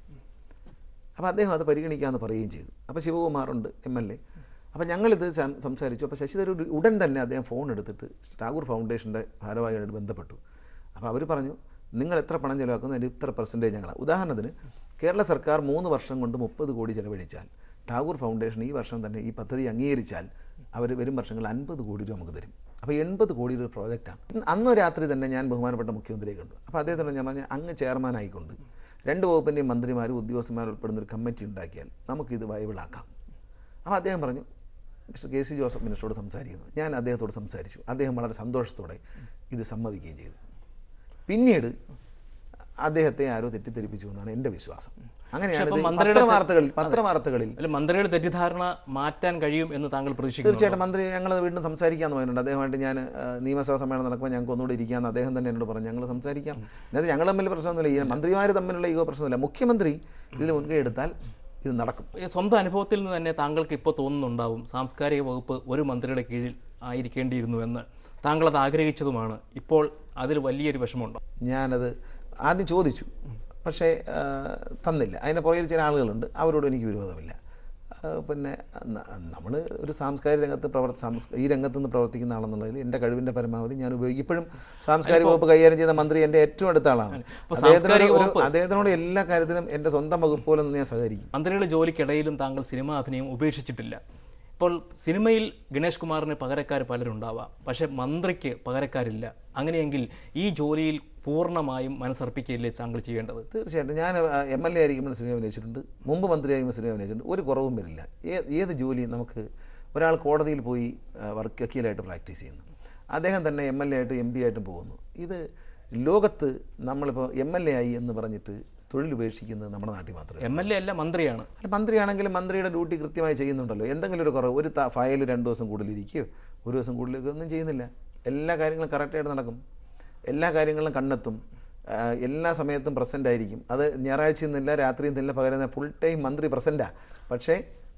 അപ്പോൾ അദ്ദേഹം അത് പരിഗണിക്കാമെന്ന് പറയുകയും ചെയ്തു അപ്പോൾ ശിവകുമാറുണ്ട് എം എൽ എ അപ്പോൾ ഞങ്ങളിത് സം- സംസാരിച്ചു അപ്പോൾ ശശി തരൂർ ഉടൻ തന്നെ അദ്ദേഹം ഫോൺ എടുത്തിട്ട് ടാഗൂർ ഫൗണ്ടേഷൻ്റെ ഭാരവാഹിയായിട്ട് ബന്ധപ്പെട്ടു അപ്പോൾ അവർ പറഞ്ഞു നിങ്ങൾ എത്ര പണം ചിലവാക്കുന്നു അതിൻ്റെ ഇത്ര പെർസെൻറ്റേജ് ഞങ്ങളാണ് ഉദാഹരണത്തിന് കേരള സർക്കാർ മൂന്ന് വർഷം കൊണ്ട് മുപ്പത് കോടി ചിലവഴിച്ചാൽ ടാഗൂർ ഫൗണ്ടേഷൻ ഈ വർഷം തന്നെ ഈ പദ്ധതി അംഗീകരിച്ചാൽ അവർ വരും വർഷങ്ങളിൽ അൻപത് കോടി രൂപ നമുക്ക് തരും അപ്പോൾ എൺപത് കോടിയുടെ ഒരു പ്രോജക്റ്റാണ് അന്ന് രാത്രി തന്നെ ഞാൻ ബഹുമാനപ്പെട്ട മുഖ്യമന്ത്രിയെ കണ്ടു അപ്പോൾ അദ്ദേഹത്തോട് ഞാൻ പറഞ്ഞു അങ്ങ് ചെയർമാൻ ആയിക്കൊണ്ട് രണ്ട് വകുപ്പിൻ്റെയും മന്ത്രിമാരും ഉദ്യോഗസ്ഥന്മാരും ഉൾപ്പെടുന്ന ഒരു കമ്മിറ്റി ഉണ്ടാക്കിയാൽ നമുക്കിത് വയബിളാക്കാം അപ്പോൾ അദ്ദേഹം പറഞ്ഞു മിസ്റ്റർ കെ സി ജോസഫ് മിനിസ്റ്ററോട് സംസാരിക്കുന്നു ഞാൻ അദ്ദേഹത്തോട് സംസാരിച്ചു അദ്ദേഹം വളരെ സന്തോഷത്തോടെ ഇത് സമ്മതിക്കുകയും ചെയ്തു പിന്നീട് അദ്ദേഹത്തെ ആരോ തെറ്റിദ്ധരിപ്പിച്ചു എന്നാണ് എൻ്റെ വിശ്വാസം അങ്ങനെയാണ് അപ്പം ഇത് മന്ത്രിയുടെ പത്രവാർത്തകളിൽ പത്രവാർത്തകളിൽ അല്ല മന്ത്രിയുടെ തെറ്റിദ്ധാരണ മാറ്റാൻ കഴിയും എന്ന് താങ്കൾ പ്രതീക്ഷിക്കുന്നു തീർച്ചയായിട്ടും മന്ത്രി ഞങ്ങൾ വീണ്ടും സംസാരിക്കാമെന്ന് പറഞ്ഞിട്ടുണ്ട് അദ്ദേഹമായിട്ട് ഞാൻ ആ, നിയമസഭാ സമ്മേളനം നടക്കുമ്പോൾ ഞങ്ങൾക്ക് ഒന്നുകൂടി ഇരിക്കാമെന്ന് അദ്ദേഹം തന്നെ എന്നോട് പറഞ്ഞു ഞങ്ങൾ സംസാരിക്കാം അതായത് ഞങ്ങൾ തമ്മിൽ പ്രശ്നമൊന്നുമില്ല ഈ മന്ത്രിമാർ തമ്മിലുള്ള ഈഗോ പ്രശ്നമില്ല മുഖ്യമന്ത്രി ഇതിൽ മുൻകൈ എടുത്താൽ ഇത് നടക്കും ഈ സ്വന്തം അനുഭവത്തിൽ നിന്ന് തന്നെ താങ്കൾക്ക് ഇപ്പോൾ തോന്നുന്നുണ്ടാവും സാംസ്കാരിക വകുപ്പ് ഒരു മന്ത്രിയുടെ കീഴിൽ ആയിരിക്കേണ്ടിയിരുന്നു എന്ന് താങ്കൾ അത് ആഗ്രഹിച്ചതുമാണ് ഇപ്പോൾ അതിൽ വലിയൊരു വിഷമമുണ്ടോ ഞാനത് ആദ്യം ചോദിച്ചു പക്ഷേ ആ, തന്നില്ല അതിൻ്റെ പുറകിൽ ചില ആളുകളുണ്ട് അവരോട് എനിക്ക് വിരോധമില്ല ആ, പിന്നെ നമ്മൾ ഒരു സാംസ്കാരിക രംഗത്ത് പ്രവർത്തി സാംസ്- ഈ രംഗത്ത് നിന്ന് പ്രവർത്തിക്കുന്ന ആളെന്നുള്ളതിൽ എൻ്റെ കഴിവിൻ്റെ പരമാവധി ഞാൻ ഉപയോഗിക്കും ഇപ്പോഴും സാംസ്കാരിക വകുപ്പ് കൈകാര്യം ചെയ്ത മന്ത്രി എൻ്റെ ഏറ്റവും അടുത്ത ആളാണ് ഇപ്പോൾ അദ്ദേഹത്തിനോട് സാംസ്കാരിക ഒരു വകുപ്പ് അദ്ദേഹത്തിനോട് എല്ലാ കാര്യത്തിലും എൻ്റെ സ്വന്തം വകുപ്പ് പോലെ നിന്ന് ഞാൻ സഹകരിക്കും മന്ത്രിയുടെ ജോലിക്കിടയിലും താങ്കൾ സിനിമാ അഭിനയം ഉപേക്ഷിച്ചിട്ടില്ല ഇപ്പോൾ സിനിമയിൽ ഗണേഷ് കുമാറിന് പകരക്കാർ പലരുണ്ടാവാം പക്ഷേ മന്ത്രിക്ക് പകരക്കാരില്ല അങ്ങനെയെങ്കിൽ ഈ ജോലിയിൽ പൂർണ്ണമായും മനസ്സർപ്പിക്കുകയില്ലേ താങ്കൾ ചെയ്യേണ്ടത് തീർച്ചയായിട്ടും ഞാൻ എം എൽ എ ആയിരിക്കുമ്പോൾ സിനിമ അഭിനയിച്ചിട്ടുണ്ട് മുമ്പ് മന്ത്രിയായിരിക്കുമ്പോൾ സിനിമ അഭിനയിച്ചിട്ടുണ്ട് ഒരു കുറവും വരില്ല ഏ- ഏത് ജോലി നമുക്ക് ഒരാൾ കോടതിയിൽ പോയി വർക്ക് വക്കീലായിട്ട് പ്രാക്ടീസ് ചെയ്യുന്നു അദ്ദേഹം തന്നെ എം എൽ എ ആയിട്ട് എം പി ആയിട്ടും പോകുന്നു ഇത് ലോകത്ത് നമ്മളിപ്പോൾ എം എൽ എ ആയി എന്ന് പറഞ്ഞിട്ട് തൊഴിൽ ഉപേക്ഷിക്കുന്നത് നമ്മുടെ നാട്ടിൽ മാത്രമേ എം എൽ എ അല്ല മന്ത്രിയാണ് അല്ല മന്ത്രിയാണെങ്കിലും മന്ത്രിയുടെ ഡ്യൂട്ടി കൃത്യമായി ചെയ്യുന്നുണ്ടല്ലോ എന്തെങ്കിലും ഒരു കുറവ് ഒരു ഫയൽ രണ്ട് ദിവസം കൂടുതൽ ഇരിക്കുകയോ ഒരു ദിവസം കൂടുതലൊക്കെ ഒന്നും ചെയ്യുന്നില്ല എല്ലാ കാര്യങ്ങളും കറക്റ്റായിട്ട് നടക്കും എല്ലാ കാര്യങ്ങളും കണ്ടെത്തും ആ, എല്ലാ സമയത്തും പ്രസൻ്റ് ആയിരിക്കും അത് ഞായറാഴ്ച നിന്നില്ല രാത്രിയും നിന്നില്ല പകരം ഫുൾ ടൈം മന്ത്രി പ്രസൻറ്റാ പക്ഷേ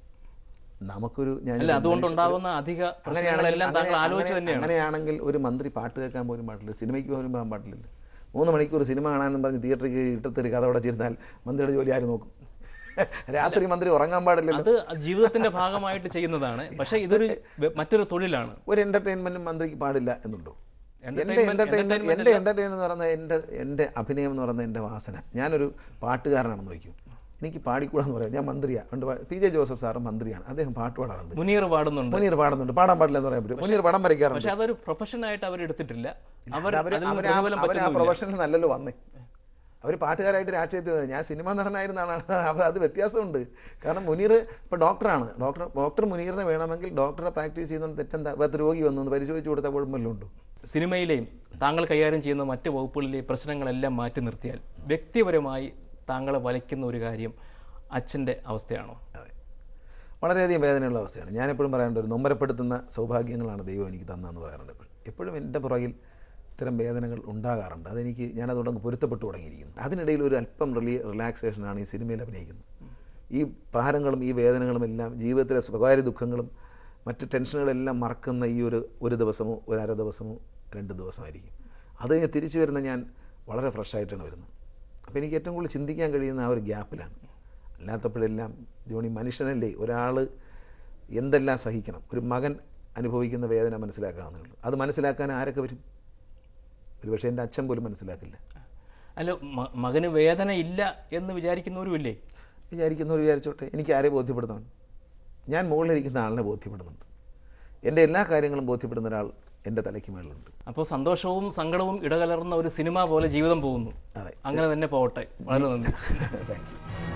നമുക്കൊരു ഞാൻ അല്ല അതുകൊണ്ടുണ്ടാവുന്ന അധിക പ്രശ്നങ്ങളെല്ലാം താങ്കൾ ആലോചിച്ച് തന്നെയാണ് അങ്ങനെയാണെങ്കിൽ ഒരു മന്ത്രി പാട്ട് കേൾക്കാൻ പോലും പാടില്ല സിനിമയ്ക്ക് പോലും പോകാൻ പാടില്ല മൂന്ന് മണിക്കൂർ സിനിമ കാണാനെന്ന് പറഞ്ഞ് തിയേറ്ററിൽ കയറി ഇട്ടത്തൊരു കഥ അടച്ചിരുന്നാൽ മന്ത്രിയുടെ ജോലി ആര് നോക്കും രാത്രി മന്ത്രി ഉറങ്ങാൻ പാടില്ലല്ലോ അത് ജീവിതത്തിന്റെ ഭാഗമായിട്ട് ചെയ്യുന്നതാണ് പക്ഷേ ഇതൊരു വെ- മറ്റൊരു തൊഴിലാണ് ഒരു എൻ്റർടൈൻമെൻറ്റും മന്ത്രിക്ക് പാടില്ല എന്നുണ്ടോ എൻ്റെ Entertainment- എൻ്റർടൈൻമെൻറ്റ് entertainment എൻ്റെ എൻ്റർടൈൻമെൻറ്റ് എന്ന് പറയുന്നത് എൻ്റെ എൻ്റെ അഭിനയം എന്ന് പറയുന്നത് എൻ്റെ വാസന ഞാനൊരു പാട്ടുകാരനാണെന്ന് വയ്ക്കും എനിക്ക് പാടിക്കൂടാന്ന് പറയാം ഞാൻ മന്ത്രിയാണ് ഉണ്ട് പി ജെ ജോസഫ് സാറ് മന്ത്രിയാണ് അദ്ദേഹം പാട്ട് പാടാറുണ്ട് മുനീർ പാടുന്നുണ്ട് മുനീർ പാടുന്നുണ്ട് പാടാൻ പാടില്ല എന്ന് പറയാൻ പറ്റും മുനീർ പടം വരയ്ക്കാറുണ്ട് പക്ഷെ അതൊരു പ്രൊഫഷനായിട്ട് അവർ എടുത്തിട്ടില്ല അവർ അവർ അതിൽ നിന്ന് അവർ ആ പ്രതിഫലം അവർ ആ പറ്റുന്നുമില്ല. പ്രൊഫഷനിൽ നല്ലല്ലോ വന്നേ അവർ പാട്ടുകാരായിട്ട് രാഷ്ട്രീയത്തിൽ വന്നത് ഞാൻ സിനിമ നടനായിരുന്നാണ് അപ്പോൾ അത് വ്യത്യാസമുണ്ട് കാരണം മുനീർ ഇപ്പോൾ ഡോക്ടറാണ് ഡോക്ടർ ഡോക്ടർ മുനീറിനെ വേണമെങ്കിൽ ഡോക്ടറെ പ്രാക്ടീസ് ചെയ്യുന്നതുകൊണ്ട് തെറ്റെന്താ വേറെ രോഗി വന്നു എന്ന് പരിശോധിച്ച് കൊടുത്താൽ കുഴപ്പമല്ലോ ഉണ്ട് സിനിമയിലെയും താങ്കൾ കൈകാര്യം ചെയ്യുന്ന മറ്റ് വകുപ്പുകളിലെ പ്രശ്നങ്ങളെല്ലാം മാറ്റി നിർത്തിയാൽ വ്യക്തിപരമായി താങ്കളെ വലയ്ക്കുന്ന ഒരു കാര്യം അച്ഛൻ്റെ അവസ്ഥയാണോ അതെ വളരെയധികം വേദനയുള്ള അവസ്ഥയാണ് ഞാനെപ്പോഴും പറയാറുണ്ട് ഒരു നൊമ്പരപ്പെടുത്തുന്ന സൗഭാഗ്യങ്ങളാണ് ദൈവം എനിക്ക് തന്നതെന്ന് പറയാറുണ്ട് എപ്പോഴും എപ്പോഴും എൻ്റെ പുറകിൽ ഇത്തരം വേദനകൾ ഉണ്ടാകാറുണ്ട് അതെനിക്ക് ഞാനതോടങ്ങ് പൊരുത്തപ്പെട്ടു തുടങ്ങിയിരിക്കുന്നു അതിനിടയിൽ ഒരു അല്പം റിലീ റിലാക്സേഷനാണ് ഈ സിനിമയിൽ അഭിനയിക്കുന്നത് ഈ ഭാരങ്ങളും ഈ വേദനകളും എല്ലാം ജീവിതത്തിലെ സ്വകാര്യ ദുഃഖങ്ങളും മറ്റ് ടെൻഷനുകളെല്ലാം മറക്കുന്ന ഈ ഒരു ഒരു ദിവസമോ ഒരു അര ദിവസമോ രണ്ട് ദിവസമായിരിക്കും അത് കഴിഞ്ഞ് തിരിച്ചു വരുന്ന ഞാൻ വളരെ ഫ്രഷായിട്ടാണ് വരുന്നത് അപ്പോൾ എനിക്ക് ഏറ്റവും കൂടുതൽ ചിന്തിക്കാൻ കഴിയുന്ന ആ ഒരു ഗ്യാപ്പിലാണ് അല്ലാത്തപ്പോഴെല്ലാം ജോണി മനുഷ്യനല്ലേ ഒരാൾ എന്തെല്ലാം സഹിക്കണം ഒരു മകൻ അനുഭവിക്കുന്ന വേദന മനസ്സിലാക്കാവുന്നേ ഉള്ളൂ അത് മനസ്സിലാക്കാൻ ആരൊക്കെ വരും ഒരുപക്ഷെ എൻ്റെ അച്ഛൻ പോലും മനസ്സിലാക്കില്ല അല്ല മ- മകന് വേദന ഇല്ല എന്ന് വിചാരിക്കുന്നവരുമില്ലേ വിചാരിക്കുന്നവർ വിചാരിച്ചോട്ടെ എനിക്ക് ആരെ ബോധ്യപ്പെടുത്തണം ഞാൻ മുകളിലിരിക്കുന്ന ആളിനെ ബോധ്യപ്പെടുന്നുണ്ട് എൻ്റെ എല്ലാ കാര്യങ്ങളും ബോധ്യപ്പെടുന്ന ഒരാൾ എൻ്റെ തലയ്ക്ക് മേളിലുണ്ട് അപ്പോൾ സന്തോഷവും സങ്കടവും ഇടകലർന്ന ഒരു സിനിമ പോലെ ജീവിതം പോകുന്നു അതെ അങ്ങനെ തന്നെ പോകട്ടെ വളരെ നന്ദി താങ്ക് യു